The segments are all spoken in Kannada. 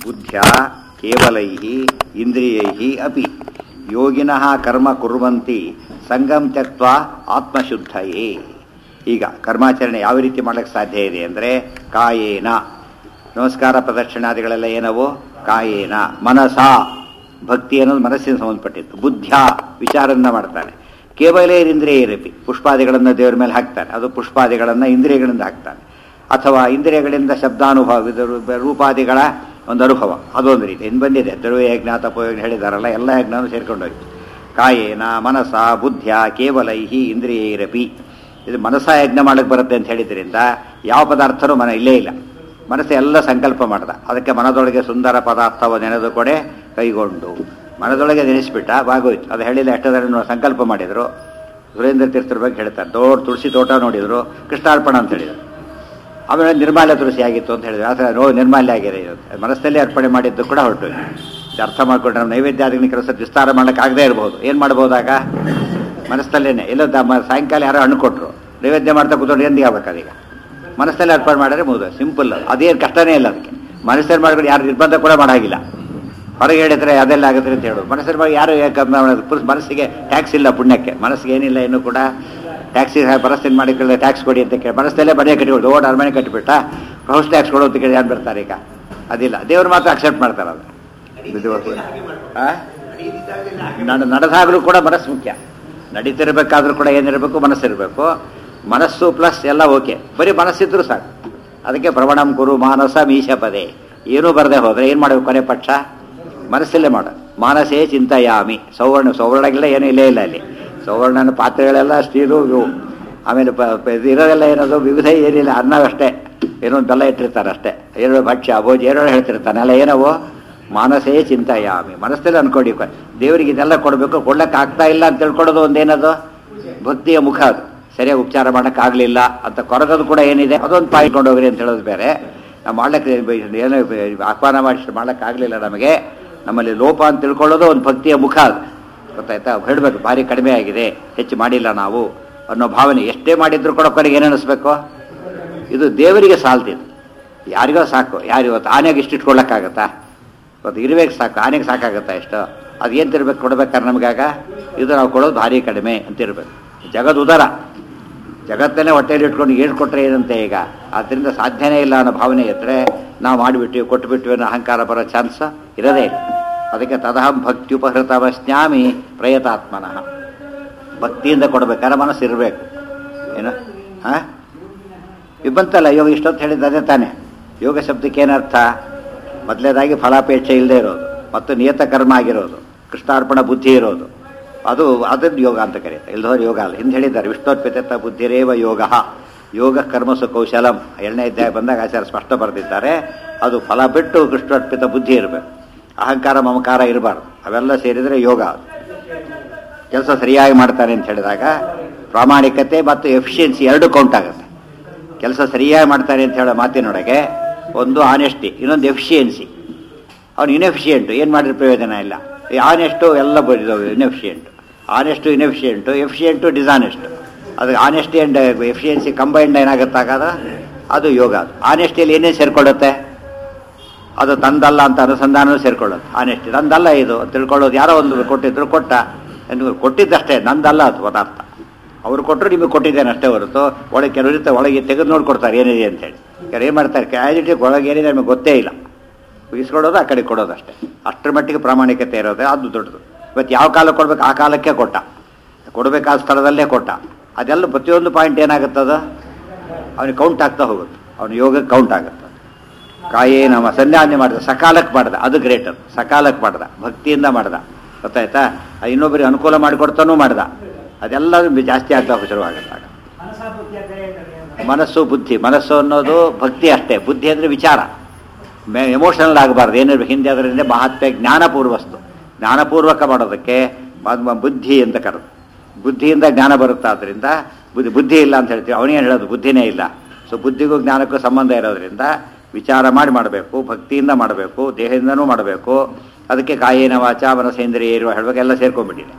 ಬುದ್ಧ್ಯ ಕೇವಲೈ ಇಂದ್ರಿಯೈ ಅಪಿ ಯೋಗಿನಃ ಕರ್ಮ ಕುರ್ವಂತಿ ಸಂಗಂ ತ್ಯಕ್ತ ಆತ್ಮಶುದ್ಧಯೇ ಈಗ ಕರ್ಮಾಚರಣೆ ಯಾವ ರೀತಿ ಮಾಡಲಿಕ್ಕೆ ಸಾಧ್ಯ ಇದೆ ಅಂದರೆ ಕಾಯೇನ ನಮಸ್ಕಾರ ಪ್ರದಕ್ಷಿಣಾದಿಗಳೆಲ್ಲ ಏನವು ಕಾಯೇನ ಮನಸ ಭಕ್ತಿ ಅನ್ನೋದು ಮನಸ್ಸಿನ ಸಂಬಂಧಪಟ್ಟಿತ್ತು ಬುದ್ಧ್ಯ ವಿಚಾರನ್ನ ಮಾಡ್ತಾನೆ ಕೇವಲ ಇಂದ್ರಿಯರಪಿ ಪುಷ್ಪಾದಿಗಳನ್ನು ದೇವರ ಮೇಲೆ ಹಾಕ್ತಾನೆ ಅದು ಪುಷ್ಪಾದಿಗಳನ್ನು ಇಂದ್ರಿಯಗಳಿಂದ ಹಾಕ್ತಾನೆ ಅಥವಾ ಇಂದ್ರಿಯಗಳಿಂದ ಶಬ್ದಾನುಭವ ಇದು ರೂ- ರೂಪಾದಿಗಳ ಒಂದು ಅನುಭವ ಅದೊಂದು ರೀತಿ ಇನ್ನು ಬಂದಿದೆ ಧ್ರುವ ಯಜ್ಞ ತಪೋಯಜ್ಞ ಹೇಳಿದಾರಲ್ಲ ಎಲ್ಲ ಯಜ್ಞನೂ ಸೇರ್ಕೊಂಡೋಯ್ತು ಕಾಯೇನ ಮನಸ ಬುದ್ಧ್ಯ ಕೇವಲೈಹಿ ಇಂದ್ರಿಯೈರಪಿ ಇದು ಮನಸ ಯಜ್ಞ ಮಾಡಕ್ಕೆ ಬರುತ್ತೆ ಅಂತ ಹೇಳಿದ್ರಿಂದ ಯಾವ ಪದಾರ್ಥನೂ ಮನ ಇಲ್ಲೇ ಇಲ್ಲ ಮನಸ್ಸು ಎಲ್ಲ ಸಂಕಲ್ಪ ಮಾಡ್ದ ಅದಕ್ಕೆ ಮನದೊಳಗೆ ಸುಂದರ ಪದಾರ್ಥವ ನೆನೆದು ಕೊಡೆ ಕೈಗೊಂಡು ಮನದೊಳಗೆ ನೆನೆಸ್ಬಿಟ್ಟ ಬಾಗೋಯ್ತು ಅದು ಹೇಳಿಲ್ಲ ಎಷ್ಟೊಂದರ ಸಂಕಲ್ಪ ಮಾಡಿದ್ರು ಸುರೇಂದ್ರ ತೀರ್ಥರ ಬಗ್ಗೆ ಹೇಳ್ತಾರೆ ದೊಡ್ಡ ತುಳಸಿ ತೋಟ ನೋಡಿದ್ರು ಕೃಷ್ಣಾರ್ಪಣ ಅಂತ ಹೇಳಿದ್ರು ಆಮೇಲೆ ನಿರ್ಮಾಲ್ಯ ತುಳಸಿ ಆಗಿತ್ತು ಅಂತ ಹೇಳಿದ್ರು ಆ ಥರ ನೋ ನಿರ್ಮಾಲ್ಯ ಆಗಿದೆ ಇದು ಮನಸ್ಸಲ್ಲಿ ಅರ್ಪಣೆ ಮಾಡಿದ್ದು ಕೂಡ ಹೊರಟು ಇದು ಅರ್ಥ ಮಾಡ್ಕೊಂಡ್ರೆ ನಾವು ನೈವೇದ್ಯಾದಿನ ಕೆಲಸ ವಿಸ್ತಾರ ಮಾಡಕ್ಕೆ ಆಗದೇ ಇರಬಹುದು ಏನು ಮಾಡ್ಬೋದಾಗ ಮನಸ್ಸಲ್ಲೇನೆ ಎಲ್ಲೋ ದ- ಸಾಯಂಕಾಲ ಯಾರೋ ಹಣ್ಣು ಕೊಟ್ಟರು ನೈವೇದ್ಯ ಮಾಡ್ತಾ ಕೂತ್ಕೊಂಡು ಎಂದಿಗೆ ಆಗ್ಬೇಕು ಅದೀಗ ಮನಸ್ಸಲ್ಲಿ ಅರ್ಪಣೆ ಮಾಡಿದ್ರೆ ಮುಗಿದು ಸಿಂಪಲ್ ಅದು ಅದೇನು ಕಷ್ಟನೇ ಇಲ್ಲ ಅದಕ್ಕೆ ಮನಸ್ಸಲ್ಲಿ ಮಾಡ್ಕೊಂಡು ಯಾರು ನಿರ್ಬಂಧ ಕೂಡ ಮಾಡಾಗಿಲ್ಲ ಹೊರಗೆ ಹೇಳಿದ್ರೆ ಅದೆಲ್ಲ ಆಗುತ್ತೆ ಅಂತ ಹೇಳೋದು ಮನಸ್ಸಲ್ಲಿ ಮಾಡಿ ಯಾರು ಯಾಕೆ ಮಾಡೋದು? ಪುರುಷ ಮನಸ್ಸಿಗೆ ಟ್ಯಾಕ್ಸ್ ಇಲ್ಲ ಪುಣ್ಯಕ್ಕೆ ಮನಸ್ಸಿಗೆ ಏನಿಲ್ಲ ಇನ್ನೂ ಕೂಡ ಟ್ಯಾಕ್ಸಿ ಮನಸ್ಸಿನ ಮಾಡಿಕೊಳ್ಳೆ ಟ್ಯಾಕ್ಸ್ ಕೊಡಿ ಅಂತ ಕೇಳಿ ಮನಸ್ಸಲ್ಲೇ ಮನೆ ಕಟ್ಟಿಕೊಂಡು ಓಡ್ ಅರಮನೆ ಕಟ್ಟಿಬಿಟ್ಟ ಹೌಸ್ ಟ್ಯಾಕ್ಸ್ ಕೊಡು ಅಂತ ಕೇಳಿ ಯಾರು ಬರ್ತಾರೆ ಈಗ ಅದಿಲ್ಲ ದೇವ್ರು ಮಾತ್ರ ಅಕ್ಸೆಪ್ಟ್ ಮಾಡ್ತಾರೆ ಅದು ಇದು ಆ? ನಡ ನಡೆದಾಗಲೂ ಕೂಡ ಮನಸ್ಸು ಮುಖ್ಯ ನಡೀತಿರ್ಬೇಕಾದ್ರೂ ಕೂಡ ಏನಿರಬೇಕು ಮನಸ್ಸಿರಬೇಕು ಮನಸ್ಸು ಪ್ಲಸ್ ಎಲ್ಲ ಓಕೆ ಬರೀ ಮನಸ್ಸಿದ್ರು ಸಾಕು ಅದಕ್ಕೆ ಪ್ರವಣಂ ಕುರು ಮಾನಸ ಮೀಶ ಪದೇ ಏನೂ ಬರದೆ ಹೋದ್ರೆ ಏನು ಮಾಡಬೇಕು ಕೊನೆ ಪಕ್ಷ ಮನಸ್ಸಲ್ಲೇ ಮಾಡು ಮಾನಸೇ ಚಿಂತಯಾಮಿ ಸೌವರ್ಣ ಸೌವರ್ಣಗೆಲ್ಲ ಏನೂ ಇಲ್ಲೇ ಇಲ್ಲ ಅಲ್ಲಿ ಸೌವರ್ಣನ ಪಾತ್ರೆಗಳೆಲ್ಲ ಸ್ಟೀಲು ಇವು ಆಮೇಲೆ ಪ ಪ- ಇದು ಇರೋದೆಲ್ಲ ಏನದು ವಿವಿಧ ಏನಿಲ್ಲ ಅನ್ನವಷ್ಟೇ ಏನೋ ಒಂದು ಬೆಲ್ಲ ಇಟ್ಟಿರ್ತಾರೆ ಅಷ್ಟೇ ಏನೇಳು ಭಕ್ಷ್ಯ ಭೋಜ ಏನೇಳು ಹೇಳ್ತಿರ್ತಾನೆ ಅಲ್ಲ ಏನವು ಮಾನಸೇ ಚಿಂತಯಾಮಿ ಮನಸ್ಸಲ್ಲಿ ಅನ್ಕೊಡಿ ಕ- ದೇವರಿಗೆ ಇದೆಲ್ಲ ಕೊಡಬೇಕು ಕೊಡ್ಲಕ್ಕೆ ಆಗ್ತಾ ಇಲ್ಲ ಅಂತ ತಿಳ್ಕೊಳ್ಳೋದು ಒಂದೇನದು ಭಕ್ತಿಯ ಮುಖ ಅದು ಸರಿಯಾಗಿ ಉಪಚಾರ ಮಾಡಕ್ ಆಗ್ಲಿಲ್ಲ ಅಂತ ಕೊರಗೋದು ಕೂಡ ಏನಿದೆ ಅದೊಂದು ಪಾಯಿಂಟ್ ಹೋಗ್ರಿ ಅಂತ ಹೇಳೋದು ಬೇರೆ ನಾವು ಮಾಡ್ಲಿಕ್ಕೆ ಏನೋ ಆಹ್ವಾನ ಮಾಡಿ ಮಾಡಕ್ ಆಗ್ಲಿಲ್ಲ ನಮಗೆ ನಮ್ಮಲ್ಲಿ ಲೋಪ ಅಂತ ತಿಳ್ಕೊಳ್ಳೋದು ಒಂದು ಭಕ್ತಿಯ ಮುಖ ಅದು ಗೊತ್ತಾಯ್ತಾ ಹೇಳಬೇಕು ಭಾರಿ ಕಡಿಮೆ ಆಗಿದೆ ಹೆಚ್ಚು ಮಾಡಿಲ್ಲ ನಾವು ಅನ್ನೋ ಭಾವನೆ ಎಷ್ಟೇ ಮಾಡಿದ್ರು ಕೂಡ ಕೊನೆಗೆ ಏನು ಅನ್ನಿಸ್ಬೇಕು ಇದು ದೇವರಿಗೆ ಸಾಲ್ತಿದ್ದು ಯಾರಿಗೋ ಸಾಕು ಯಾರು ಇವತ್ತು ಆನೆಗೆ ಇಷ್ಟು ಇಟ್ಕೊಳ್ಳೋಕ್ಕಾಗತ್ತಾ ಇವತ್ತು ಇರ್ಬೇಕು ಸಾಕು ಆನೆಗೆ ಸಾಕಾಗತ್ತಾ ಎಷ್ಟು ಅದು ಏನು ತಿರ್ಬೇಕು ಕೊಡ್ಬೇಕಾದ್ರೆ ನಮಗಾಗ ಇದು ನಾವು ಕೊಡೋದು ಭಾರಿ ಕಡಿಮೆ ಅಂತ ಇರಬೇಕು ಜಗದ್ ಉದರ ಜಗತ್ತನ್ನೇ ಹೊಟ್ಟೆಯಲ್ಲಿ ಇಟ್ಕೊಂಡು ಏನು ಕೊಟ್ಟರೆ ಏನಂತೆ ಈಗ ಆದ್ದರಿಂದ ಸಾಧ್ಯನೇ ಇಲ್ಲ ಅನ್ನೋ ಭಾವನೆ ಇದ್ದರೆ ನಾವು ಮಾಡಿಬಿಟ್ವಿ ಕೊಟ್ಟುಬಿಟ್ವಿ ಅನ್ನೋ ಅಹಂಕಾರ ಬರೋ ಚಾನ್ಸ್ ಇರೋದೇ ಇಲ್ಲ ಅದಕ್ಕೆ ತದಹಂ ಭಕ್ತ್ಯುಪಹೃತವಸ್ನ್ಯಾಮಿ ಪ್ರಯತಾತ್ಮನಃ ಭಕ್ತಿಯಿಂದ ಕೊಡ್ಬೇಕಾದ್ರೆ ಮನಸ್ಸು ಇರಬೇಕು ಏನು ಹಾಂ ಬಂತಲ್ಲ ಯೋಗ ಇಷ್ಟೊತ್ತು ಹೇಳಿದ್ದು ಅದೇ ತಾನೇ ಯೋಗ ಶಬ್ದಕ್ಕೆ ಏನರ್ಥ ಮೊದಲೇದಾಗಿ ಫಲಾಪೇಕ್ಷೆ ಇಲ್ಲದೆ ಇರೋದು ಮತ್ತು ನಿಯತ ಕರ್ಮ ಆಗಿರೋದು ಕೃಷ್ಣಾರ್ಪಣ ಬುದ್ಧಿ ಇರೋದು ಅದು ಅದನ್ನು ಯೋಗ ಅಂತ ಕರೀತಾರೆ ಇಲ್ದೋರು ಯೋಗ ಅಲ್ಲ ಹಿಂದೆ ಹೇಳಿದ್ದಾರೆ ವಿಷ್ಣೋತ್ಪಿತ ಬುದ್ಧಿರೇವ ಯೋಗ ಯೋಗ ಕರ್ಮಸು ಕೌಶಲಂ ಎರಡನೇ ಅಧ್ಯಾಯ ಬಂದಾಗ ಆಚಾರ್ಯ ಸ್ಪಷ್ಟ ಬರೆದಿದ್ದಾರೆ ಅದು ಫಲ ಬಿಟ್ಟು ಕೃಷ್ಣೋತ್ಪಿತ ಬುದ್ಧಿ ಇರಬೇಕು ಅಹಂಕಾರ ಮಮಕಾರ ಇರಬಾರ್ದು ಅವೆಲ್ಲ ಸೇರಿದರೆ ಯೋಗ ಅದು ಕೆಲಸ ಸರಿಯಾಗಿ ಮಾಡ್ತಾನೆ ಅಂತ ಹೇಳಿದಾಗ ಪ್ರಾಮಾಣಿಕತೆ ಮತ್ತು ಎಫಿಷಿಯನ್ಸಿ ಎರಡು ಕೌಂಟ್ ಆಗುತ್ತೆ ಕೆಲಸ ಸರಿಯಾಗಿ ಮಾಡ್ತಾನೆ ಅಂತ ಹೇಳೋ ಮಾತಿನೊಳಗೆ ಒಂದು ಆನೆಸ್ಟಿ ಇನ್ನೊಂದು ಎಫಿಷಿಯನ್ಸಿ ಅವನು ಇನ್ಎಫಿಷಿಯೆಂಟು ಏನು ಮಾಡಿದ್ರೆ ಪ್ರಯೋಜನ ಇಲ್ಲ ಈ ಆನೆಸ್ಟು ಎಲ್ಲ ಬರಿದವು ಇನ್ಎಫಿಷಿಯೆಂಟು ಆನೆಸ್ಟು ಇನ್ಎಫಿಷಿಯೆಂಟು ಎಫಿಷಿಯೆಂಟು ಡಿಸಾನೆಸ್ಟು ಅದು ಆನೆಸ್ಟಿ ಆ್ಯಂಡ್ ಎಫಿಷಿಯನ್ಸಿ ಕಂಬೈಂಡ್ ಏನಾಗುತ್ತಾಗದ ಅದು ಯೋಗ ಅದು ಆನೆಸ್ಟಿಯಲ್ಲಿ ಏನೇನು ಸೇರ್ಕೊಳ್ಳುತ್ತೆ ಅದು ತಂದಲ್ಲ ಅಂತ ಅನುಸಂಧಾನ ಸೇರ್ಕೊಳ್ಳೋದು ಆನೆಸ್ಟಿ ನಂದಲ್ಲ ಇದು ಅಂತ ತಿಳ್ಕೊಳ್ಳೋದು ಯಾರೋ ಒಂದು ಕೊಟ್ಟಿದ್ರು ಕೊಟ್ಟ ಎಂದು ಕೊಟ್ಟಿದ್ದಷ್ಟೇ ನಂದಲ್ಲ ಅದು ಪದಾರ್ಥ ಅವ್ರು ಕೊಟ್ಟರು ನಿಮಗೆ ಕೊಟ್ಟಿದ್ದೇನೆ ಅಷ್ಟೇ ಹೊರತು ಒಳಗೆ ಕೆಲವರು ಇರ್ತಾರೆ ಒಳಗೆ ತೆಗೆದು ನೋಡ್ಕೊಡ್ತಾರೆ ಏನಿದೆ ಅಂತೇಳಿ ಯಾರು ಏನು ಮಾಡ್ತಾರೆ ಕ್ಯಾಜಿಟಿ ಒಳಗೆ ಏನಿದೆ ನಮಗೆ ಗೊತ್ತೇ ಇಲ್ಲ ಇಸ್ಕೊಡೋದು ಆ ಕಡೆ ಕೊಡೋದು ಅಷ್ಟೇ ಅಷ್ಟರ ಮಟ್ಟಿಗೆ ಪ್ರಾಮಾಣಿಕತೆ ಇರೋದು ಅದು ದೊಡ್ಡದು ಇವತ್ತು ಯಾವ ಕಾಲಕ್ಕೆ ಕೊಡ್ಬೇಕು ಆ ಕಾಲಕ್ಕೆ ಕೊಟ್ಟ ಕೊಡಬೇಕಾದ ಸ್ಥಳದಲ್ಲೇ ಕೊಟ್ಟ ಅದೆಲ್ಲ ಪ್ರತಿಯೊಂದು ಪಾಯಿಂಟ್ ಏನಾಗುತ್ತದ ಅವನಿಗೆ ಕೌಂಟ್ ಆಗ್ತಾ ಹೋಗುತ್ತೆ ಅವನ ಯೋಗಕ್ಕೆ ಕೌಂಟ್ ಆಗುತ್ತೆ ಕಾಯೇ ನಮ್ಮ ಸಂಧ್ಯಾನ್ಯ ಮಾಡಿದ ಸಕಾಲಕ್ಕೆ ಮಾಡ್ದ ಅದು ಗ್ರೇಟ್ ಅದು ಸಕಾಲಕ್ಕೆ ಮಾಡ್ದ ಭಕ್ತಿಯಿಂದ ಮಾಡ್ದ ಗೊತ್ತಾಯ್ತಾ ಅದು ಇನ್ನೊಬ್ಬರಿಗೆ ಅನುಕೂಲ ಮಾಡಿಕೊಡ್ತಾನೂ ಮಾಡ್ದ ಅದೆಲ್ಲ ಜಾಸ್ತಿ ಆಗ್ತಾ ಶುರುವಾಗುತ್ತಾಗ ಮನಸ್ಸು ಬುದ್ಧಿ ಮನಸ್ಸು ಅನ್ನೋದು ಭಕ್ತಿ ಅಷ್ಟೇ ಬುದ್ಧಿ ಅಂದರೆ ವಿಚಾರ ಎಮೋಷನಲ್ ಆಗಬಾರ್ದು ಏನಿರ್ಬೇಕು ಹಿಂದೆ ಅದರಿಂದ ಮಹಾತ್ಮೆ ಜ್ಞಾನಪೂರ್ವಸ್ತು ಜ್ಞಾನಪೂರ್ವಕ ಮಾಡೋದಕ್ಕೆ ಮ- ಬುದ್ಧಿ ಅಂತ ಕರೆದು ಬುದ್ಧಿಯಿಂದ ಜ್ಞಾನ ಬರುತ್ತಾ ಅದರಿಂದ ಬುದ್ಧಿ ಬುದ್ಧಿ ಇಲ್ಲ ಅಂತ ಹೇಳ್ತೀವಿ ಅವನೇನು ಹೇಳೋದು ಬುದ್ಧಿನೇ ಇಲ್ಲ ಸೊ ಬುದ್ಧಿಗೂ ಜ್ಞಾನಕ್ಕೂ ಸಂಬಂಧ ಇರೋದ್ರಿಂದ ವಿಚಾರ ಮಾಡಿ ಮಾಡಬೇಕು ಭಕ್ತಿಯಿಂದ ಮಾಡಬೇಕು ದೇಹದಿಂದನೂ ಮಾಡಬೇಕು ಅದಕ್ಕೆ ಕಾಯೇನ ವಾಚ ಮನಸೇಂದ್ರಿಯ ಇರುವ ಹೇಳಬೇಕೆಲ್ಲ ಸೇರ್ಕೊಂಡ್ಬಿಟ್ಟಿದೆ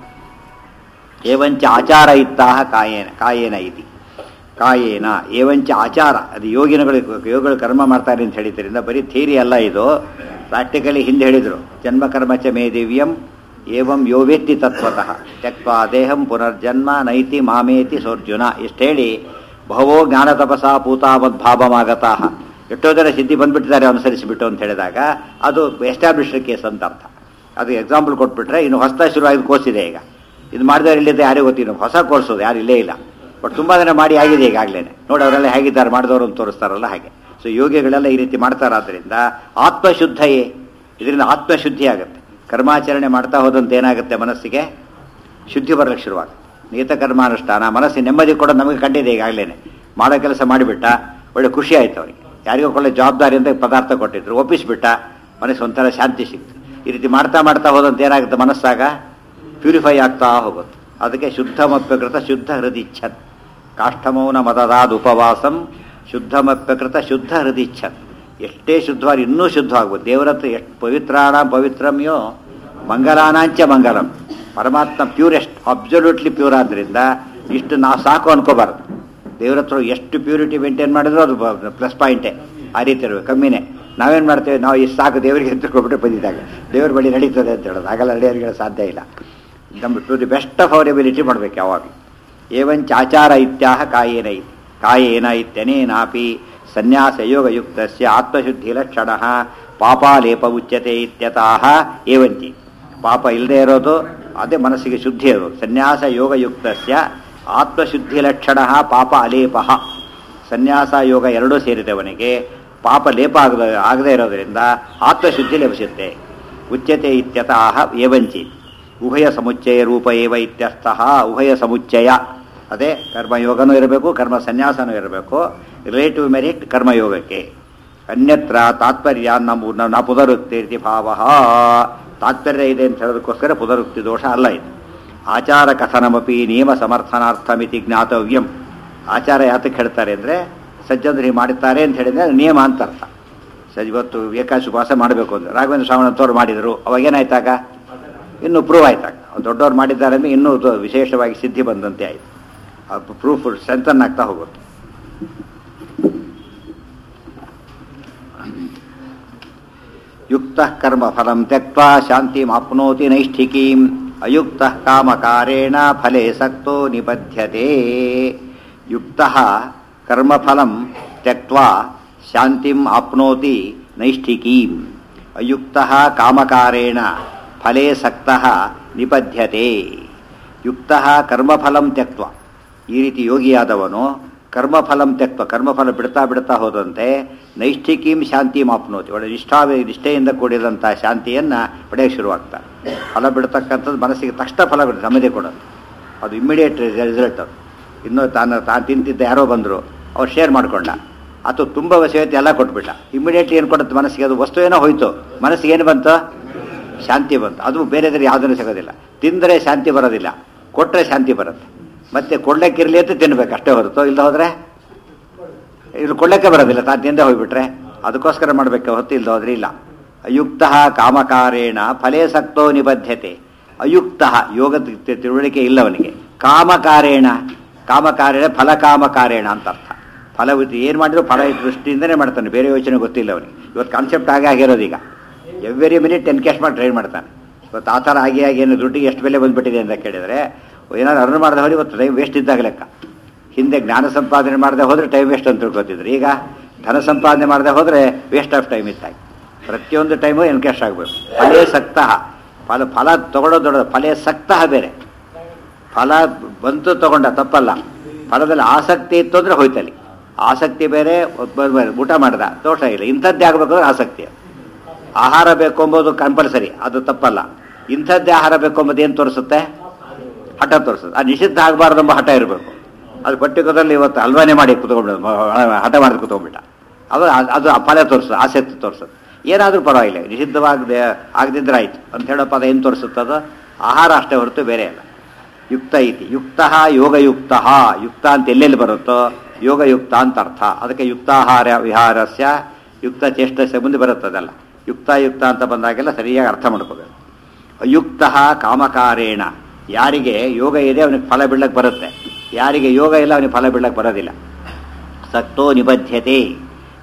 ಏವಂಚ ಆಚಾರ ಇತ್ತಾಹ ಕಾಯೇನ ಕಾಯೇನ ಇತಿ ಕಾಯೇನ ಏವಂಚ ಆಚಾರ ಅದು ಯೋಗಿನಗಳು ಯೋಗಗಳು ಕರ್ಮ ಮಾಡ್ತಾರೆ ಅಂತ ಹೇಳಿದ್ರಿಂದ ಬರೀ ಥಿಯರಿ ಅಲ್ಲ ಇದು ಪ್ರಾಕ್ಟಿಕಲಿ ಹಿಂದೆ ಹೇಳಿದರು ಜನ್ಮಕರ್ಮಚ ಮೇ ದಿವ್ಯಂ ಏವಂ ಯೋ ವೇತ್ತಿ ತತ್ವತಃ ತ್ಯಕ್ವಾ ದೇಹಂ ಪುನರ್ಜನ್ಮ ನೈತಿ ಮಾಮೇತಿ ಸೋರ್ಜುನ ಇಷ್ಟು ಹೇಳಿ ಬಹವೋ ಜ್ಞಾನ ತಪಸ ಪೂತಾವದ್ಭಾವಮಾಗತಾಹ ಎಷ್ಟೋ ಜನ ಸಿದ್ಧಿ ಬಂದ್ಬಿಟ್ಟಿದ್ದಾರೆ ಅನುಸರಿಸಿಬಿಟ್ಟು ಅಂತ ಹೇಳಿದಾಗ ಅದು ಎಸ್ಟಾಬ್ಲಿಷ್ಡ್ ಕೇಸ್ ಅಂತ ಅರ್ಥ ಅದು ಎಕ್ಸಾಂಪಲ್ ಕೊಟ್ಬಿಟ್ರೆ ಇನ್ನು ಹೊಸ ಶುರುವಾಗಿ ಕೋರ್ಸ್ ಇದೆ ಈಗ ಇದು ಮಾಡಿದವ್ರು ಇಲ್ಲಿದೆ ಯಾರಿಗೂ ಗೊತ್ತಿಲ್ಲ ಹೊಸ ಕೋರ್ಸ್ ಅದು ಯಾರು ಇಲ್ಲೇ ಇಲ್ಲ ಬಟ್ ತುಂಬ ಜನ ಮಾಡಿ ಆಗಿದೆ ಈಗಾಗಲೇ ನೋಡಿ ಅವರೆಲ್ಲ ಹೇಗಿದ್ದಾರೆ ಮಾಡಿದವರು ಅಂತ ತೋರಿಸ್ತಾರಲ್ಲ ಹಾಗೆ ಸೊ ಯೋಗಿಗಳೆಲ್ಲ ಈ ರೀತಿ ಮಾಡ್ತಾರಾದ್ರಿಂದ ಆತ್ಮಶುದ್ಧಯೇ ಇದರಿಂದ ಆತ್ಮಶುದ್ಧಿ ಆಗುತ್ತೆ ಕರ್ಮಾಚರಣೆ ಮಾಡ್ತಾ ಹೋದಂತೆ ಏನಾಗುತ್ತೆ ಮನಸ್ಸಿಗೆ ಶುದ್ಧಿ ಬರಲಿಕ್ಕೆ ಶುರುವಾಗುತ್ತೆ ನಿಯತ ಕರ್ಮಾನುಷ್ಠಾನ ಮನಸ್ಸಿನ ನೆಮ್ಮದಿ ಕೂಡ ನಮಗೆ ಕಂಡಿದೆ ಈಗಾಗಲೇ ಮಾಡೋ ಕೆಲಸ ಮಾಡಿಬಿಟ್ಟ ಒಳ್ಳೆ ಖುಷಿ ಆಯ್ತು ಅವರಿಗೆ ಯಾರಿಗೋ ಒಳ್ಳೆ ಜವಾಬ್ದಾರಿ ಅಂತ ಪದಾರ್ಥ ಕೊಟ್ಟಿದ್ರು ಒಪ್ಪಿಸ್ಬಿಟ್ಟ ಮನಸ್ಸು ಒಂಥರ ಶಾಂತಿ ಸಿಕ್ತು ಈ ರೀತಿ ಮಾಡ್ತಾ ಮಾಡ್ತಾ ಹೋದಂತೆ ಏನಾಗುತ್ತೆ ಮನಸ್ಸಾಗ ಪ್ಯೂರಿಫೈ ಆಗ್ತಾ ಹೋಗುತ್ತೆ ಅದಕ್ಕೆ ಶುದ್ಧಮಪ್ಯಕೃತ ಶುದ್ಧ ಹೃದಿಚ್ಛತ್ ಕಾಷ್ಠಮೌನ ಮದದಾದ ಉಪವಾಸಂ ಶುದ್ಧಮಪ್ಯಕೃತ ಶುದ್ಧ ಹೃದಿಚ್ಛತ್ ಎಷ್ಟೇ ಶುದ್ಧವಾಗಿ ಇನ್ನೂ ಶುದ್ಧವಾಗ್ಬೋದು ದೇವರ ಹತ್ರ ಎಷ್ಟು ಪವಿತ್ರಾಣ ಪವಿತ್ರಮ್ಯೋ ಮಂಗಲಾನಾಂಚ ಮಂಗಲಂ ಪರಮಾತ್ಮ ಪ್ಯೂರೆಸ್ಟ್ ಅಬ್ಸಲ್ಯೂಟ್ಲಿ ಪ್ಯೂರ್ ಆದ್ದರಿಂದ ಇಷ್ಟು ನಾವು ಸಾಕು ಅನ್ಕೋಬಾರ್ದು ದೇವ್ರ ಹತ್ರ ಎಷ್ಟು ಪ್ಯೂರಿಟಿ ಮೇಂಟೈನ್ ಮಾಡಿದ್ರು ಅದು ಪ್ಲಸ್ ಪಾಯಿಂಟೇ ಆ ರೀತಿ ಇರಬೇಕು ಕಮ್ಮಿನೇ ನಾವೇನು ಮಾಡ್ತೇವೆ ನಾವು ಇಷ್ಟು ಸಾಕು ದೇವರಿಗೆ ಎತ್ಕೊಬಿಟ್ಟು ಬಂದಿದ್ದಾಗ ದೇವ್ರ ಬಳಿ ನಡೀತದೆ ಅಂತ ಹೇಳೋದು ಆಗಲ್ಲ ನಡೆಯೋರಿಗೆ ಸಾಧ್ಯ ಇಲ್ಲ ನಮ್ಮ to the best of our ability ಮಾಡ್ಬೇಕು ಯಾವಾಗಲೂ ಏವಂಚ ಆಚಾರ ಇತ್ಯಾಹ ಕಾಯೇನ ಇ- ಕಾಯೇನ ಇತ್ಯನೇನಾಪಿ ಸನ್ಯಾಸಯೋಗಯುಕ್ತ ಆತ್ಮಶುದ್ಧಿ ಲಕ್ಷಣ ಪಾಪಾಲೇಪ ಉಚ್ಯತೆ ಇತ್ಯತಃ ಏವಂಚಿ ಪಾಪ ಇಲ್ಲದೆ ಇರೋದು ಅದೇ ಮನಸ್ಸಿಗೆ ಶುದ್ಧಿ ಇರೋದು ಸನ್ಯಾಸ ಯೋಗಯುಕ್ತ ಆತ್ಮಶುದ್ಧಿ ಲಕ್ಷಣ ಪಾಪ ಅಲೇಪ ಸನ್ಯಾಸ ಯೋಗ ಎರಡೂ ಸೇರಿದೆ ಅವನಿಗೆ ಪಾಪ ಲೇಪ ಆಗದ ಆಗದೇ ಇರೋದರಿಂದ ಆತ್ಮಶುದ್ಧಿ ಲಭಿಸುತ್ತೆ ಉಚ್ಯತೆ ಇತ್ಯತಃ ಏವಂಚಿ ಉಭಯ ಸಮುಚ್ಚಯ ರೂಪ ಏವ ಇತ್ಯರ್ಥಃ ಉಭಯ ಸಮುಚ್ಚಯ ಅದೇ ಕರ್ಮಯೋಗನೂ ಇರಬೇಕು ಕರ್ಮ ಸನ್ಯಾಸನೂ ಇರಬೇಕು ರಿಲೇಟಿವ್ ಮೆರಿಟ್ ಕರ್ಮಯೋಗಕ್ಕೆ ಅನ್ಯತ್ರ ತಾತ್ಪರ್ಯ ನಮ್ಮ ನ ಪುನರುಕ್ತಿ ಭಾವ ತಾತ್ಪರ್ಯ ಇದೆ ಅಂತ ಹೇಳೋದಕ್ಕೋಸ್ಕರ ಪುನರುಕ್ತಿ ದೋಷ ಅಲ್ಲ ಇದು ಆಚಾರ ಕಥನಮಪಿ ನಿಯಮ ಸಮರ್ಥನಾರ್ಥಮಿತಿ ಜ್ಞಾತವ್ಯಂ ಆಚಾರ ಯಾತಕ್ಕೆ ಹೇಳ್ತಾರೆ ಅಂದರೆ ಸಜ್ಜನರು ಮಾಡುತ್ತಾರೆ ಅಂತ ಹೇಳಿದ್ರೆ ಅದು ನಿಯಮ ಅಂತ ಅರ್ಥ ಸರ್ ಇವತ್ತು ಏಕಾಶ ಉಪವಾಸ ಮಾಡಬೇಕು ಅಂತ ರಾಘವೇಂದ್ರ ಸ್ವಾಮಿನಂತವ್ರು ಮಾಡಿದರು ಅವಾಗೇನಾಯ್ತಾಗ ಇನ್ನೂ ಪ್ರೂವ್ ಆಯ್ತಾಗ ಅವ್ರು ದೊಡ್ಡವ್ರು ಮಾಡಿದ್ದಾರೆ ಅಂದರೆ ಇನ್ನೂ ಅದು ವಿಶೇಷವಾಗಿ ಸಿದ್ಧಿ ಬಂದಂತೆ ಆಯಿತು ಆ ಪ್ರೂಫ್ ಸ್ಟ್ರೆಂಥನ್ ಆಗ್ತಾ ಹೋಗುತ್ತೆ ಯುಕ್ತ ಕರ್ಮ ಫಲಂ ತ್ಯಕ್ವಾ ಶಾಂತಿಮಾಪ್ನೋತಿ ನೈಷ್ಠಿಕೀಂ ಅಯುಕ್ತ ಕಾಮಕಾರೇಣ ಫಲೇ ಸಕ್ತೋ ನಿಬಧ್ಯತೆ ಯುಕ್ತ ಕರ್ಮಫಲಂ ತ್ಯಕ್ವಾ ಶಾಂತಿಂ ಆಪ್ನೋತಿ ನೈಷ್ಠಿಕೀಂ ಅಯುಕ್ತ ಕಾಮಕಾರೇಣ ಫಲೇ ಸಕ್ತ ನಿಬಧ್ಯತೆ ಯುಕ್ತ ಕರ್ಮಫಲಂ ತ್ಯಕ್ವ ಈ ರೀತಿ ಯೋಗಿಯಾದವನು ಕರ್ಮಫಲಂ ತ್ಯಕ್ವ ಕರ್ಮಫಲ ಬಿಡ್ತಾ ಬಿಡ್ತಾ ಹೋದಂತೆ ನೈಷ್ಠಿಕೀಂ ಶಾಂತಿ ಮಾಪ್ನೋತಿ ಒಳ್ಳೆ ನಿಷ್ಠಾ ನಿಷ್ಠೆಯಿಂದ ಕೂಡಿದಂಥ ಶಾಂತಿಯನ್ನು ಪಡೆಯಕ್ಕೆ ಶುರುವಾಗ್ತಾರೆ ಫಲ ಬಿಡ್ತಕ್ಕಂಥದ್ದು ಮನಸ್ಸಿಗೆ ತಕ್ಷಣ ಫಲ ಬಿಡುತ್ತೆ ನಮ್ಮದೇ ಕೊಡೋದು ಅದು ಇಮ್ಮಿಡಿಯೇಟ್ ರಿಸಲ್ಟ್ ಅದು ಇನ್ನೂ ತಾನು ತಾನು ತಿಂತಿದ್ದ ಯಾರೋ ಬಂದರು ಅವ್ರು ಶೇರ್ ಮಾಡ್ಕೊಂಡ ಅಥವಾ ತುಂಬ ವಸತಿ ಎಲ್ಲ ಕೊಟ್ಬಿಟ್ಟ ಇಮ್ಮಿಡಿಯೇಟ್ಲಿ ಏನು ಕೊಡುತ್ತೆ ಮನಸ್ಸಿಗೆ ಅದು ವಸ್ತು ಏನೋ ಹೋಯ್ತು ಮನಸ್ಸಿಗೆ ಏನು ಬಂತು ಶಾಂತಿ ಬಂತು ಅದು ಬೇರೆದ್ರೆ ಯಾವುದನ್ನು ಸಿಗೋದಿಲ್ಲ ತಿಂದರೆ ಶಾಂತಿ ಬರೋದಿಲ್ಲ ಕೊಟ್ಟರೆ ಶಾಂತಿ ಬರುತ್ತೆ ಮತ್ತೆ ಕೊಡ್ಲಿಕ್ಕಿರಲಿ ಅಂತ ತಿನ್ಬೇಕು ಅಷ್ಟೇ ಹೊರತು ಇಲ್ಲ ಹೋದ್ರೆ ಇಲ್ಲಿ ಕೊಳ್ಳಕ್ಕೆ ಬರೋದಿಲ್ಲ ತಾನು ತಿಂದೆ ಹೋಗ್ಬಿಟ್ರೆ ಅದಕ್ಕೋಸ್ಕರ ಮಾಡಬೇಕು ಹೊತ್ತು ಇಲ್ದ ಹೋದ್ರೆ ಇಲ್ಲ ಅಯುಕ್ತ ಕಾಮಕಾರೇಣ ಫಲೇ ಸಕ್ತೋ ನಿಬದ್ಧತೆ ಅಯುಕ್ತ ಯೋಗ ತಿ- ತಿಳುವಳಿಕೆ ಇಲ್ಲವನಿಗೆ ಕಾಮಕಾರೇಣ ಕಾಮಕಾರೇಣ ಫಲಕಾಮಕಾರೇಣ ಅಂತ ಅರ್ಥ ಫಲ ಏನು ಮಾಡಿದ್ರು ಫಲ ದೃಷ್ಟಿಯಿಂದನೇ ಮಾಡ್ತಾನೆ ಬೇರೆ ಯೋಚನೆ ಗೊತ್ತಿಲ್ಲ ಅವನಿಗೆ ಇವತ್ತು ಕಾನ್ಸೆಪ್ಟ್ ಆಗೇ ಆಗಿರೋದು ಈಗ ಎವ್ರಿ ಮಿನಿಟ್ ಎನ್ಕೇಶ್ ಮಾಡಿ ಟ್ರೈ ಮಾಡ್ತಾನೆ ಇವತ್ತು ಆ ಥರ ಆಗಿ ಆಗಿ ಏನು ದುಡ್ಡಿಗೆ ಎಷ್ಟು ಬೆಲೆ ಬಂದ್ಬಿಟ್ಟಿದೆ ಅಂತ ಕೇಳಿದರೆ ಏನಾದ್ರು ಅರ್ನ್ ಮಾಡಿದೆ ಹೋದ್ರೆ ಇವತ್ತು ಟೈಮ್ ವೇಸ್ಟ್ ಇದ್ದಾಗ ಲೆಕ್ಕ ಹಿಂದೆ ಜ್ಞಾನ ಸಂಪಾದನೆ ಮಾಡದೆ ಹೋದರೆ ಟೈಮ್ ವೇಸ್ಟ್ ಅಂತ ತಿಳ್ಕೊತಿದ್ರು ಈಗ ಧನ ಸಂಪಾದನೆ ಮಾಡದೆ ಹೋದರೆ ವೇಸ್ಟ್ ಆಫ್ ಟೈಮ್ ಇತ್ತಾಗ ಪ್ರತಿಯೊಂದು ಟೈಮು ಎನ್ಕೇಶ್ ಆಗಬೇಕು ಫಲೇ ಸಕ್ತಃ ಫಲ ಫಲ ತಗೊಳ್ಳೋದು ದೊಡ್ಡದು ಫಲೇ ಸಕ್ತಃ ಬೇರೆ ಫಲ ಬಂತು ತಗೊಂಡ ತಪ್ಪಲ್ಲ ಫಲದಲ್ಲಿ ಆಸಕ್ತಿ ಇತ್ತು ಅಂದರೆ ಹೋಯ್ತಲ್ಲಿ ಆಸಕ್ತಿ ಬೇರೆ ಒಬ್ಬ- ಬೇರೆ ಊಟ ಮಾಡ್ದ ದೋಷ ಇಲ್ಲ ಇಂಥದ್ದೇ ಆಗಬೇಕು ಅಂದ್ರೆ ಆಸಕ್ತಿ ಆಹಾರ ಬೇಕು ಎಂಬುದು ಕಂಪಲ್ಸರಿ ಅದು ತಪ್ಪಲ್ಲ ಇಂಥದ್ದೇ ಆಹಾರ ಬೇಕು ಎಂಬುದು ಏನು ತೋರಿಸುತ್ತೆ ಹಠ ತೋರಿಸುತ್ತೆ ಅದು ನಿಷಿದ್ಧ ಆಗಬಾರ್ದು ಎಂಬ ಹಠ ಇರಬೇಕು ಅದು ಪಟ್ಟಿಕದಲ್ಲಿ ಇವತ್ತು ಹಲ್ವಾನೆ ಮಾಡಿ ಕುತ್ಕೊಂಡು ಹಠ ಮಾಡಿ ಕುತ್ಕೊಂಡ್ಬಿಟ್ಟ ಅದು ಅದು ಆ ಫಲ ತೋರಿಸೋದು ಆಸಕ್ತಿ ತೋರಿಸೋದು ಏನಾದರೂ ಪರವಾಗಿಲ್ಲ ನಿಷಿದ್ಧವಾಗದೆ ಆಗದಿದ್ರೆ ಆಯ್ತು ಅಂತ ಹೇಳೋ ಪದ ಏನು ತೋರಿಸುತ್ತದು ಆಹಾರ ಅಷ್ಟೇ ಹೊರತು ಬೇರೆ ಅಲ್ಲ ಯುಕ್ತ ಐತಿ ಯುಕ್ತ ಯೋಗಯುಕ್ತ ಯುಕ್ತ ಅಂತ ಎಲ್ಲೆಲ್ಲಿ ಬರುತ್ತೋ ಯೋಗಯುಕ್ತ ಅಂತ ಅರ್ಥ ಅದಕ್ಕೆ ಯುಕ್ತಾಹಾರ ವಿಹಾರಸ್ಯ ಯುಕ್ತ ಚೇಷ್ಟಸ್ಯ ಮುಂದೆ ಬರುತ್ತದಲ್ಲ ಯುಕ್ತ ಯುಕ್ತ ಅಂತ ಬಂದಾಗೆಲ್ಲ ಸರಿಯಾಗಿ ಅರ್ಥ ಮಾಡ್ಕೋಬೇಕು ಅಯುಕ್ತ ಕಾಮಕಾರೇಣ ಯಾರಿಗೆ ಯೋಗ ಇದೆ ಅವನಿಗೆ ಫಲ ಬಿಡ್ಲಕ್ಕೆ ಬರುತ್ತೆ ಯಾರಿಗೆ ಯೋಗ ಇಲ್ಲ ಅವನಿಗೆ ಫಲ ಬಿಡ್ಲಕ್ಕೆ ಬರೋದಿಲ್ಲ ಸಕ್ತೋ ನಿಬದ್ಧತೆ